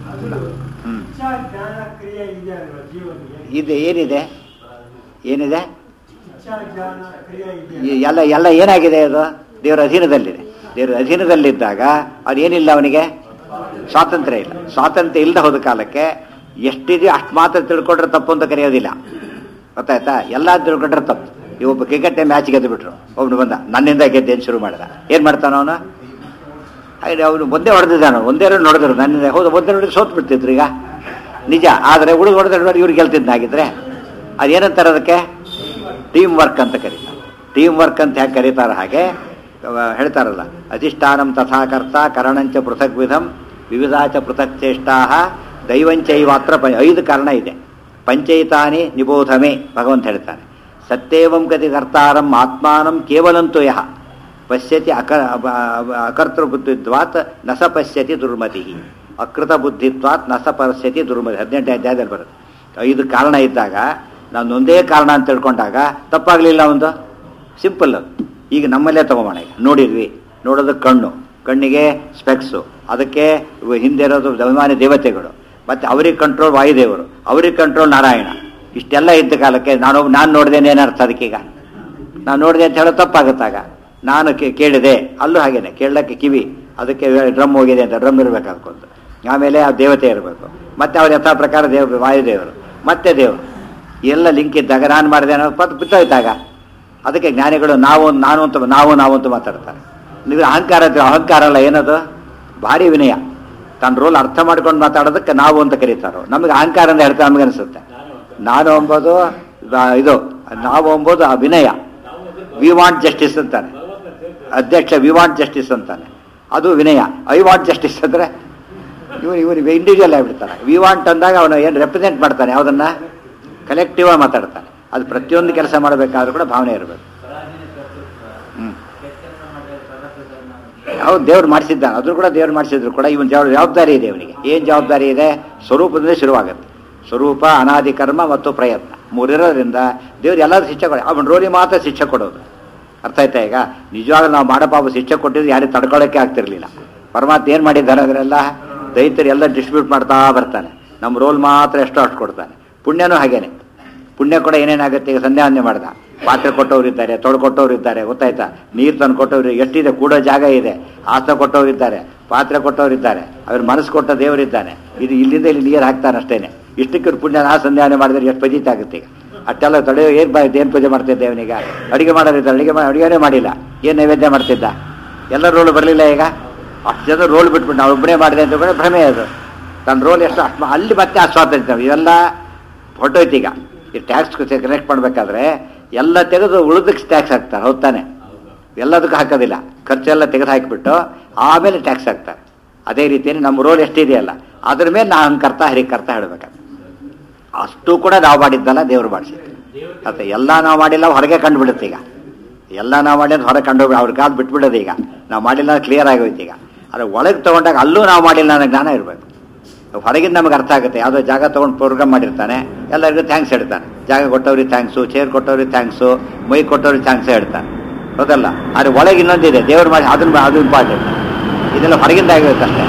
ಹ್ಞೂ ಇಚ್ಛಾ ಜ್ಞಾನ ಕ್ರಿಯೆ ಇದೆ ಅಲ್ವಾ ಜೀವನಿಗೆ ಇದೆ ಏನಿದೆ ಏನಿದೆ ಇಚ್ಛಾ ಜ್ಞಾನ ಕ್ರಿಯೆ ಇದೆ ಈ ಎಲ್ಲ ಎಲ್ಲ ಏನಾಗಿದೆ ಅದು ದೇವರ ಅಧೀನದಲ್ಲಿದೆ ದೇವರ ಅಧೀನದಲ್ಲಿದ್ದಾಗ ಅದೇನಿಲ್ಲ ಅವನಿಗೆ ಸ್ವಾತಂತ್ರ್ಯ ಇಲ್ಲ ಸ್ವಾತಂತ್ರ್ಯ ಇಲ್ಲದೆ ಹೋದ ಕಾಲಕ್ಕೆ ಎಷ್ಟಿದೆ ಅಷ್ಟು ಮಾತ್ರ ತಿಳ್ಕೊಂಡ್ರೆ ತಪ್ಪು ಅಂತ ಕರೆಯೋದಿಲ್ಲ ಗೊತ್ತಾಯ್ತಾ ಎಲ್ಲ ತಿಳ್ಕೊಂಡ್ರೆ ತಪ್ಪು ಈ ಒಬ್ಬ ಕ್ರಿಕೆಟ್ ಮ್ಯಾಚ್ ಗೆದ್ದು ಬಿಟ್ರು ಒಬ್ನು ಬಂದ ನನ್ನಿಂದ ಗೆದ್ದೇನು ಶುರು ಮಾಡಿದ ಏನು ಮಾಡ್ತಾನ ಅವನು ಹಾಗೆ ಅವನು ಒಂದೇ ಹೊಡೆದಿದ್ದಾನು ಒಂದೇ ರನ್ ಹೊಡೆದ್ರು ನನ್ನಿಂದ ಹೌದು ಒಂದೇ ಹೊಡೆದು ಸೋತ್ ಬಿಡ್ತಿದ್ರು ಈಗ ನಿಜ ಆದರೆ ಉಳಿದು ಹೊಡೆದ್ರೆ ಇವ್ರು ಗೆಲ್ತಿದ್ದಾಗಿದ್ರೆ ಅದೇನಂತಾರೆ ಅದಕ್ಕೆ ಟೀಮ್ ವರ್ಕ್ ಅಂತ ಕರೀತಾರೆ ಟೀಮ್ ವರ್ಕ್ ಅಂತ ಹೇಗೆ ಕರೀತಾರೆ ಹಾಗೆ ಅವ ಹೇಳ್ತಾರಲ್ಲ ಅಧಿಷ್ಠಾನಂ ತಥಾಕರ್ತ ಕರಣಂಚ ಪೃಥಕ್ ವಿಧಂ ವಿವಿಧಾಚ ಪೃಥಕ್ ಚೇಷ್ಟಾ ದೈವಂಚೈವಾತ್ರ ಪ ಐದು ಕಾರಣ ಇದೆ ಪಂಚೈತಾನಿ ನಿಬೋಧಮೆ ಭಗವಂತ ಹೇಳ್ತಾನೆ ಸತ್ಯೇವಂ ಗತಿ ಕರ್ತಾರಂ ಆತ್ಮಾನಂ ಕೇವಲಂತು ಯಹ ಪಶ್ಯತಿ ಅಕ ಅಬ- ಅಬ- ಅಕರ್ತೃ ಬುದ್ಧಿತ್ವಾತ್ ನ ಸ ಪಶ್ಯತಿ ದುರ್ಮತಿ ಅಕೃತ ಬುದ್ಧಿತ್ವಾತ್ ನ ಸ ಪಶ್ಯತಿ ದುರ್ಮತಿ ಹದಿನೆಂಟನೇ ಅಧ್ಯಾಯದಲ್ಲಿ ಬರುತ್ತೆ ಐದು ಕಾರಣ ಇದ್ದಾಗ ನಾನು ಒಂದೇ ಕಾರಣ ಅಂತ ತಿಳ್ಕೊಂಡಾಗ ತಪ್ಪಾಗಲಿಲ್ಲ ಒಂದು ಸಿಂಪಲ್ ಅದು ಈಗ ನಮ್ಮಲ್ಲೇ ತಗೊಂಬೋಣ ಈಗ ನೋಡಿದ್ವಿ ನೋಡೋದಕ್ಕೆ ಕಣ್ಣು ಕಣ್ಣಿಗೆ ಸ್ಪೆಕ್ಸು ಅದಕ್ಕೆ ಇವು ಹಿಂದೆ ಇರೋದು ಅಭಿಮಾನಿ ದೇವತೆಗಳು ಮತ್ತು ಅವ್ರಿಗೆ ಕಂಟ್ರೋಲ್ ವಾಯುದೇವರು ಅವ್ರಿಗೆ ಕಂಟ್ರೋಲ್ ನಾರಾಯಣ ಇಷ್ಟೆಲ್ಲ ಇದ್ದ ಕಾಲಕ್ಕೆ ನಾನು ನಾನು ನೋಡಿದೇನೆ ಏನರ್ಥ ಅದಕ್ಕೀಗ ನಾನು ನೋಡಿದೆ ಅಂತ ಹೇಳೋ ತಪ್ಪಾಗುತ್ತಾಗ ನಾನು ಕೇ- ಕೇಳಿದೆ ಅಲ್ಲೂ ಹಾಗೇನೆ ಕೇಳಕ್ಕೆ ಕಿವಿ ಅದಕ್ಕೆ ಡ್ರಮ್ ಹೋಗಿದೆ ಅಂತ ಡ್ರಮ್ ಇರಬೇಕು ಅನ್ಕೊಂತು ಆಮೇಲೆ ಆ ದೇವತೆ ಇರಬೇಕು ಮತ್ತೆ ಅವ್ರ ಯಥಾ ಪ್ರಕಾರ ದೇವ ವಾಯುದೇವರು ಮತ್ತೆ ದೇವರು ಎಲ್ಲ ಲಿಂಕ್ ಇದ್ದಾಗ ನಾನು ಮಾಡಿದೆ ಅನ್ನೋ ಪದ ಬಿಟ್ಟೋಯ್ತಾಗ ಅದಕ್ಕೆ ಜ್ಞಾನಿಗಳು ನಾವು ನಾನು ಅಂತ ನಾವು ನಾವು ಅಂತ ಮಾತಾಡ್ತಾರೆ ನೀವು ಅಹಂಕಾರ ಇದ್ರೆ ಅಹಂಕಾರ ಅಲ್ಲ ಏನದು ಭಾರಿ ವಿನಯ ತನ್ನ ರೋಲ್ ಅರ್ಥ ಮಾಡ್ಕೊಂಡು ಮಾತಾಡೋದಕ್ಕೆ ನಾವು ಅಂತ ಕರೀತಾರೋ ನಮಗೆ ಅಹಂಕಾರ ಅಂತ ಹೇಳ್ತಾ ನಮಗೆ ಅನಿಸುತ್ತೆ ನಾನು ಎಂಬುದು ಆ, ಇದು ನಾವು ಎಂಬುದು ಆ ವಿನಯ ವಿ ವಾಂಟ್ ಜಸ್ಟಿಸ್ ಅಂತಾನೆ ಅಧ್ಯಕ್ಷ ವಿ ವಾಂಟ್ ಜಸ್ಟಿಸ್ ಅಂತಾನೆ ಅದು ವಿನಯ ಐ ವಾಂಟ್ ಜಸ್ಟಿಸ್ ಅಂದ್ರೆ ಇವನು ಇವನು ಇಂಡಿವಿಜುವಲ್ ಆಗಿಬಿಡ್ತಾನೆ ವಿ ವಾಂಟ್ ಅಂದಾಗ ಅವನು ಏನು ರೆಪ್ರೆಸೆಂಟ್ ಮಾಡ್ತಾನೆ ಯಾವುದನ್ನ ಕಲೆಕ್ಟಿವ್ ಆಗಿ ಮಾತಾಡ್ತಾನೆ ಅದು ಪ್ರತಿಯೊಂದು ಕೆಲಸ ಮಾಡಬೇಕಾದ್ರೂ ಕೂಡ ಭಾವನೆ ಇರಬೇಕು ಹ್ಮ್ ಹೌದು ದೇವ್ರು ಮಾಡಿಸಿದ್ದಾನೆ ಅದ್ರು ಕೂಡ ದೇವ್ರು ಮಾಡಿಸಿದ್ರು ಕೂಡ ಇವನ್ ಜವಾಬ್ ಜವಾಬ್ದಾರಿ ಇದೆ ಇವನಿಗೆ ಏನ್ ಜವಾಬ್ದಾರಿ ಇದೆ ಸ್ವರೂಪದಿಂದ ಶುರುವಾಗುತ್ತೆ ಸ್ವರೂಪ ಅನಾದಿ ಕರ್ಮ ಮತ್ತು ಪ್ರಯತ್ನ ಮೂರಿರೋದ್ರಿಂದ ದೇವ್ರು ಎಲ್ಲರೂ ಶಿಕ್ಷೆ ಕೊಡ ಅವನ ರೋಲಿ ಮಾತ್ರ ಶಿಕ್ಷೆ ಕೊಡೋದು ಅರ್ಥ ಆಯ್ತಾ ಈಗ ನಿಜವಾಗ್ಲೂ ನಾವು ಮಾಡೋ ಪಾಪ ಶಿಕ್ಷೆ ಕೊಟ್ಟಿದ್ದು ಯಾರಿಗೆ ತಡ್ಕೊಳ್ಳೋಕೆ ಆಗ್ತಿರ್ಲಿಲ್ಲ ಪರಮಾತ್ಮ ಏನು ಮಾಡಿದ್ದಾರೆ ಅದರೆಲ್ಲ ದೈತ್ಯರು ಎಲ್ಲ ಡಿಸ್ಟ್ರಿಬ್ಯೂಟ್ ಮಾಡ್ತಾ ಬರ್ತಾನೆ ನಮ್ಮ ರೋಲ್ ಮಾತ್ರ ಎಷ್ಟೋ ಅಷ್ಟು ಕೊಡ್ತಾನೆ ಪುಣ್ಯನೂ ಹಾಗೇನೆ ಪುಣ್ಯ ಕೂಡ ಏನೇನಾಗುತ್ತೆ ಈಗ ಸಂಧ್ಯಾ ವಂದನೆ ಮಾಡ್ದ ಪಾತ್ರೆ ಕೊಟ್ಟವ್ರು ಇದ್ದಾರೆ ತೊಳು ಕೊಟ್ಟವ್ರು ಇದ್ದಾರೆ ಗೊತ್ತಾಯ್ತಾ ನೀರು ತಂದು ಕೊಟ್ಟವ್ರು ಎಷ್ಟಿದೆ ಕೂಡೋ ಜಾಗ ಇದೆ ಆಸ್ತ ಕೊಟ್ಟವ್ರು ಇದ್ದಾರೆ ಪಾತ್ರೆ ಕೊಟ್ಟವ್ರು ಇದ್ದಾರೆ ಅವ್ರ ಮನಸ್ಸು ಕೊಟ್ಟ ದೇವರಿದ್ದಾನೆ ಇದು ಇಲ್ಲಿಂದ ಇಲ್ಲಿ ನೀರು ಹಾಕ್ತಾನೆ ಅಷ್ಟೇನೆ ಇಷ್ಟಕ್ಕೆ ಇವ್ರು ಪುಣ್ಯ ನಾ ಸಂಧ್ಯಾವನೆ ಮಾಡಿದ್ರೆ ಎಷ್ಟು ಪಜಿತ ಆಗುತ್ತೆ ಈಗ ಅಷ್ಟೆಲ್ಲ ತಡೆಯೋ ಏನು ಬಾ ಏನು ಪೂಜೆ ಮಾಡ್ತಿದ್ದೆ ಅವನೀಗ ಅಡಿಗೆ ಮಾಡೋರಿದ್ದ ಅಡಿಗೆ ಮಾಡಿ ಅಡಿಗೆನೇ ಮಾಡಿಲ್ಲ ಏನು ನೈವೇದ್ಯ ಮಾಡ್ತಿದ್ದ ಎಲ್ಲ ರೋಲ್ ಬರಲಿಲ್ಲ ಈಗ ಅಷ್ಟು ಜನ ರೋಲ್ ಬಿಟ್ಬಿಟ್ಟು ನಾವು ಒಬ್ಬನೇ ಮಾಡಿದೆ ಅಂತ ಕೂಡ ಭ್ರಮೆ ಅದು ತನ್ನ ರೋಲ್ ಎಷ್ಟು ಅಷ್ಟು ಅಲ್ಲಿ ಮತ್ತೆ ಆಸ್ವಾದ ಇವೆಲ್ಲ ಹೊರಟೋಯ್ತು ಈಗ ಈ ಟ್ಯಾಕ್ಸ್ ಕಲೆಕ್ಟ್ ಮಾಡಬೇಕಾದ್ರೆ ಎಲ್ಲ ತೆಗೆದು ಉಳಿದಕ್ಕೆ ಟ್ಯಾಕ್ಸ್ ಹಾಕ್ತಾರೆ ಹೌದ್ ತಾನೆ ಎಲ್ಲದಕ್ಕೂ ಹಾಕೋದಿಲ್ಲ ಖರ್ಚೆಲ್ಲ ತೆಗೆದು ಹಾಕಿಬಿಟ್ಟು ಆಮೇಲೆ ಟ್ಯಾಕ್ಸ್ ಹಾಕ್ತಾರೆ ಅದೇ ರೀತಿಯಲ್ಲಿ ನಮ್ಮ ರೋಲ್ ಎಷ್ಟಿದೆಯಲ್ಲ ಅದ್ರ ಮೇಲೆ ನಾವು ಹಂಕರ್ತ ಹರಿಕರ್ತ ಹೇಳ್ಬೇಕಾದ್ರೆ ಅಷ್ಟು ಕೂಡ ನಾವು ಮಾಡಿದ್ದಲ್ಲ ದೇವರು ಮಾಡಿಸಿದ್ದು ಮತ್ತೆ ಎಲ್ಲ ನಾವು ಮಾಡಿಲ್ಲ ಹೊರಗೆ ಕಂಡುಬಿಡುತ್ತೆ ಈಗ ಎಲ್ಲ ನಾವು ಮಾಡಿದ್ದು ಹೊರಗೆ ಕಂಡು ಅವ್ರ ಕಾದು ಬಿಟ್ಬಿಡೋದು ಈಗ ನಾವು ಮಾಡಿಲ್ಲ ಕ್ಲಿಯರ್ ಆಗೋಯ್ತು ಈಗ ಅದ್ರ ಒಳಗೆ ತಗೊಂಡಾಗ ಅಲ್ಲೂ ನಾವು ಮಾಡಿಲ್ಲ ಅನ್ನೋ ಜ್ಞಾನ ಇರಬೇಕು ಹೊರಗಿಂದ ನಮಗೆ ಅರ್ಥ ಆಗುತ್ತೆ ಯಾವುದೋ ಜಾಗ ತೊಗೊಂಡು ಪ್ರೋಗ್ರಾಮ್ ಮಾಡಿರ್ತಾನೆ ಎಲ್ಲರಿಗೂ ಥ್ಯಾಂಕ್ಸ್ ಹೇಳ್ತಾನೆ ಜಾಗ ಕೊಟ್ಟವ್ರಿಗೆ ಥ್ಯಾಂಕ್ಸು ಚೇರ್ ಕೊಟ್ಟವ್ರಿಗೆ ಥ್ಯಾಂಕ್ಸು ಮೈ ಕೊಟ್ಟವ್ರಿಗೆ ಥ್ಯಾಂಕ್ಸ್ ಹೇಳ್ತಾನೆ ಹೌದಲ್ಲ ಆದರೆ ಒಳಗೆ ಇನ್ನೊಂದಿದೆ ದೇವ್ರು ಮಾಡಿ ಅದನ್ನ ಅದು ಇಂಪಾರ್ಟೆಂಟ್ ಇದೆಲ್ಲ ಹೊರಗಿಂದ ಆಗಿರುತ್ತೆ ಅಷ್ಟೇ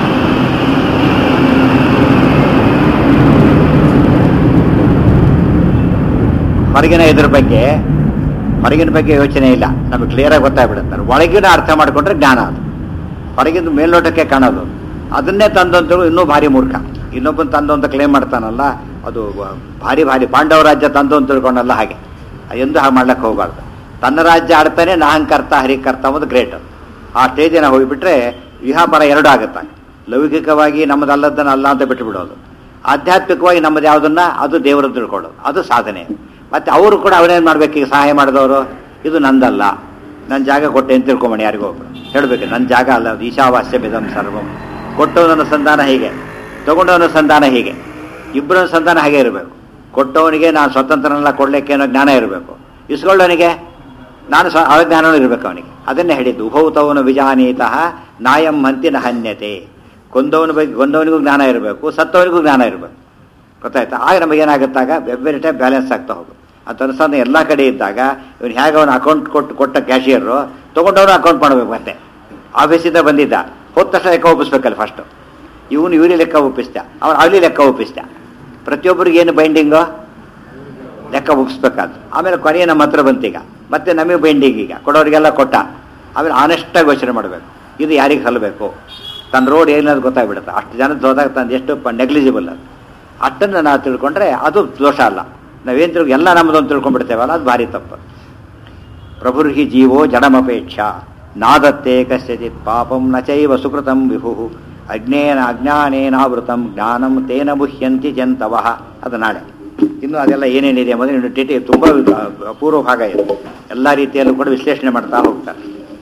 ಹೊರಗಿನ ಇದ್ರ ಬಗ್ಗೆ ಹೊರಗಿನ ಬಗ್ಗೆ ಯೋಚನೆ ಇಲ್ಲ ನಮಗೆ ಕ್ಲಿಯರಾಗಿ ಗೊತ್ತಾಗ್ಬಿಡುತ್ತಾರೆ ಒಳಗಿನ ಅರ್ಥ ಮಾಡಿಕೊಂಡ್ರೆ ಜ್ಞಾನ ಅದು ಹೊರಗಿಂದ ಮೇಲ್ನೋಟಕ್ಕೆ ಕಾಣೋದು ಅದನ್ನೇ ತಂದಂತರು ಇನ್ನೂ ಭಾರಿ ಮೂರ್ಖ ಇನ್ನೊಬ್ಬನ ತಂದು ಅಂತ ಕ್ಲೇಮ್ ಮಾಡ್ತಾನಲ್ಲ ಅದು ಭಾರಿ ಭಾರಿ ಪಾಂಡವ ರಾಜ್ಯ ತಂದು ಅಂತ ತಿಳ್ಕೊಂಡಲ್ಲ ಹಾಗೆ ಎಂದು ಹಾಗೆ ಮಾಡ್ಲಿಕ್ಕೆ ಹೋಗಬಾರ್ದು ತನ್ನ ರಾಜ್ಯ ಆಡ್ತಾನೆ ನಾಹಂಕರ್ತ ಹರಿಕರ್ತ ಅನ್ನೋದು ಗ್ರೇಟ್ ಆ ಸ್ಟೇಜಿನ ಹೋಗಿಬಿಟ್ರೆ ವಿಹಾಪರ ಎರಡು ಆಗುತ್ತೆ ಲೌಕಿಕವಾಗಿ ನಮ್ಮದಲ್ಲದನ್ನ ಅಲ್ಲ ಅಂತ ಬಿಟ್ಟು ಬಿಡೋದು ಆಧ್ಯಾತ್ಮಿಕವಾಗಿ ನಮ್ಮದು ಯಾವುದನ್ನ ಅದು ದೇವರದ್ದು ತಿಳ್ಕೊಳ್ಳೋದು ಅದು ಸಾಧನೆ ಮತ್ತೆ ಅವರು ಕೂಡ ಅವನೇನು ಮಾಡ್ಬೇಕು ಈಗ ಸಹಾಯ ಮಾಡಿದವರು ಇದು ನಂದಲ್ಲ ನನ್ನ ಜಾಗ ಕೊಟ್ಟೆ ಅಂತ ತಿಳ್ಕೊಂಬಣ ಯಾರಿಗೋ ಒಬ್ರು ಹೇಳ್ಬೇಕು ನನ್ನ ಜಾಗ ಅಲ್ಲ ಅದು ಈಶಾವಾಸ್ಯ ಬಿದಂ ಸರ್ವಂ ಕೊಟ್ಟವನ ಸಂಧಾನ ಹೀಗೆ ತಗೊಂಡವನ ಸಂಧಾನ ಹೀಗೆ ಇಬ್ಬರ ಸಂಧಾನ ಹಾಗೆ ಇರಬೇಕು ಕೊಟ್ಟವನಿಗೆ ನಾನು ಸ್ವತಂತ್ರನೆಲ್ಲ ಕೊಡ್ಲಿಕ್ಕೆ ಅನ್ನೋ ಜ್ಞಾನ ಇರಬೇಕು ಇಸ್ಕೊಳ್ಳೋನಿಗೆ ನಾನು ಸ್ವ ಅಜ್ಞಾನವೂ ಇರಬೇಕು ಅವನಿಗೆ ಅದನ್ನೇ ಹೇಳಿದ್ದು ಉಭೌತವನು ವಿಜಾನೀತಃ ನಾಯಂ ಹಂತಿನ ಹನ್ಯತೆ ಕೊಂದವನ ಬಗ್ಗೆ ಕೊಂದವನಿಗೂ ಜ್ಞಾನ ಇರಬೇಕು ಸತ್ತವನಿಗೂ ಜ್ಞಾನ ಇರಬೇಕು ಗೊತ್ತಾಯ್ತಾ ಆಗ ನಮಗೇನಾಗುತ್ತಾಗ ಎವ್ರಿ ಟೈಮ್ ಬ್ಯಾಲೆನ್ಸ್ ಆಗ್ತಾ ಹೋಗುತ್ತೆ ಅಂತ ಅನುಸಂಧಾನ ಎಲ್ಲ ಕಡೆ ಇದ್ದಾಗ ಇವನು ಹೇಗೆ ಅವನು ಅಕೌಂಟ್ ಕೊಟ್ಟು ಕೊಟ್ಟ ಕ್ಯಾಶಿಯರು ತೊಗೊಂಡವನು ಅಕೌಂಟ್ ಮಾಡಬೇಕು ಮತ್ತೆ ಆಫೀಸಿಂದ ಬಂದಿದ್ದ ಹೋದ ತಕ್ಷಣ ಲೆಕ್ಕ ಒಪ್ಪಿಸ್ಬೇಕಲ್ಲ ಫಸ್ಟು ಇವನು ಇವ್ರಿಗೆ ಲೆಕ್ಕ ಒಪ್ಪಿಸ್ದ ಅವನು ಅಲ್ಲಿ ಲೆಕ್ಕ ಒಪ್ಪಿಸ್ದ ಪ್ರತಿಯೊಬ್ಬರಿಗೆ ಏನು ಬೈಂಡಿಂಗು ಲೆಕ್ಕ ಮುಗಿಸ್ಬೇಕಾದ್ರು ಆಮೇಲೆ ಕೊನೆಯ ನಮ್ಮ ಹತ್ರ ಬಂತೀಗ ಮತ್ತೆ ನಮಗೆ ಬೈಂಡಿಂಗ್ ಈಗ ಕೊಡೋರಿಗೆಲ್ಲ ಕೊಟ್ಟ ಆಮೇಲೆ ಆನೆಸ್ಟಾಗಿ ಯೋಚನೆ ಮಾಡಬೇಕು ಇದು ಯಾರಿಗೆ ಸಲ್ಲಬೇಕು ತನ್ನ ರೋಡ್ ಏನಾದ್ರು ಗೊತ್ತಾಗ್ಬಿಡುತ್ತೆ ಅಷ್ಟು ಜನದ ಹೋದಾಗ ತಂದು ಎಷ್ಟು ನೆಗ್ಲಿಜಿಬಲ್ ಅದು ಅಷ್ಟನ್ನು ನಾವು ತಿಳ್ಕೊಂಡ್ರೆ ಅದು ದೋಷ ಅಲ್ಲ ನಾವೇನು ತಿಳ್ಕೊ ಎಲ್ಲ ನಮ್ಮದೊಂದು ತಿಳ್ಕೊಂಡ್ಬಿಡ್ತೇವಲ್ಲ ಅದು ಭಾರಿ ತಪ್ಪು ಪ್ರಭುರ್ಹಿ ಜೀವೋ ಜಡಮಪೇಕ್ಷ ನಾದತ್ತೆ ಕಸ್ಯಚಿತ್ ಪಾಪಂ ನ ಚೈವ ಸುಕೃತಂ ವಿಭು ಅಜ್ಞೇನ ಅಜ್ಞಾನೇನಾವೃತಂ ಜ್ಞಾನಂ ತೇನ ಮುಹ್ಯಂತಿ ಜಂತವಃ ಅದು ನಾಳೆ ಇನ್ನು ಅದೆಲ್ಲ ಏನೇನಿದೆ ಎಂಬುದು ಇನ್ನು ಟಿಟಿ ತುಂಬ ಅಪೂರ್ವ ಭಾಗ ಇದೆ ಎಲ್ಲ ರೀತಿಯಲ್ಲೂ ಕೂಡ ವಿಶ್ಲೇಷಣೆ ಮಾಡ್ತಾ ಹೋಗ್ತಾರೆ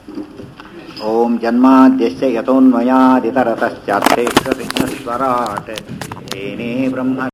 ಓಂ ಜನ್ಮಾದ್ಯಸ್ಯ ಯತೋನ್ಮಯಾದಿತರತಶ್ಚಾರ್ಥೇಶ್ವರಾಟ್ ಏನೇ ಬ್ರಹ್ಮ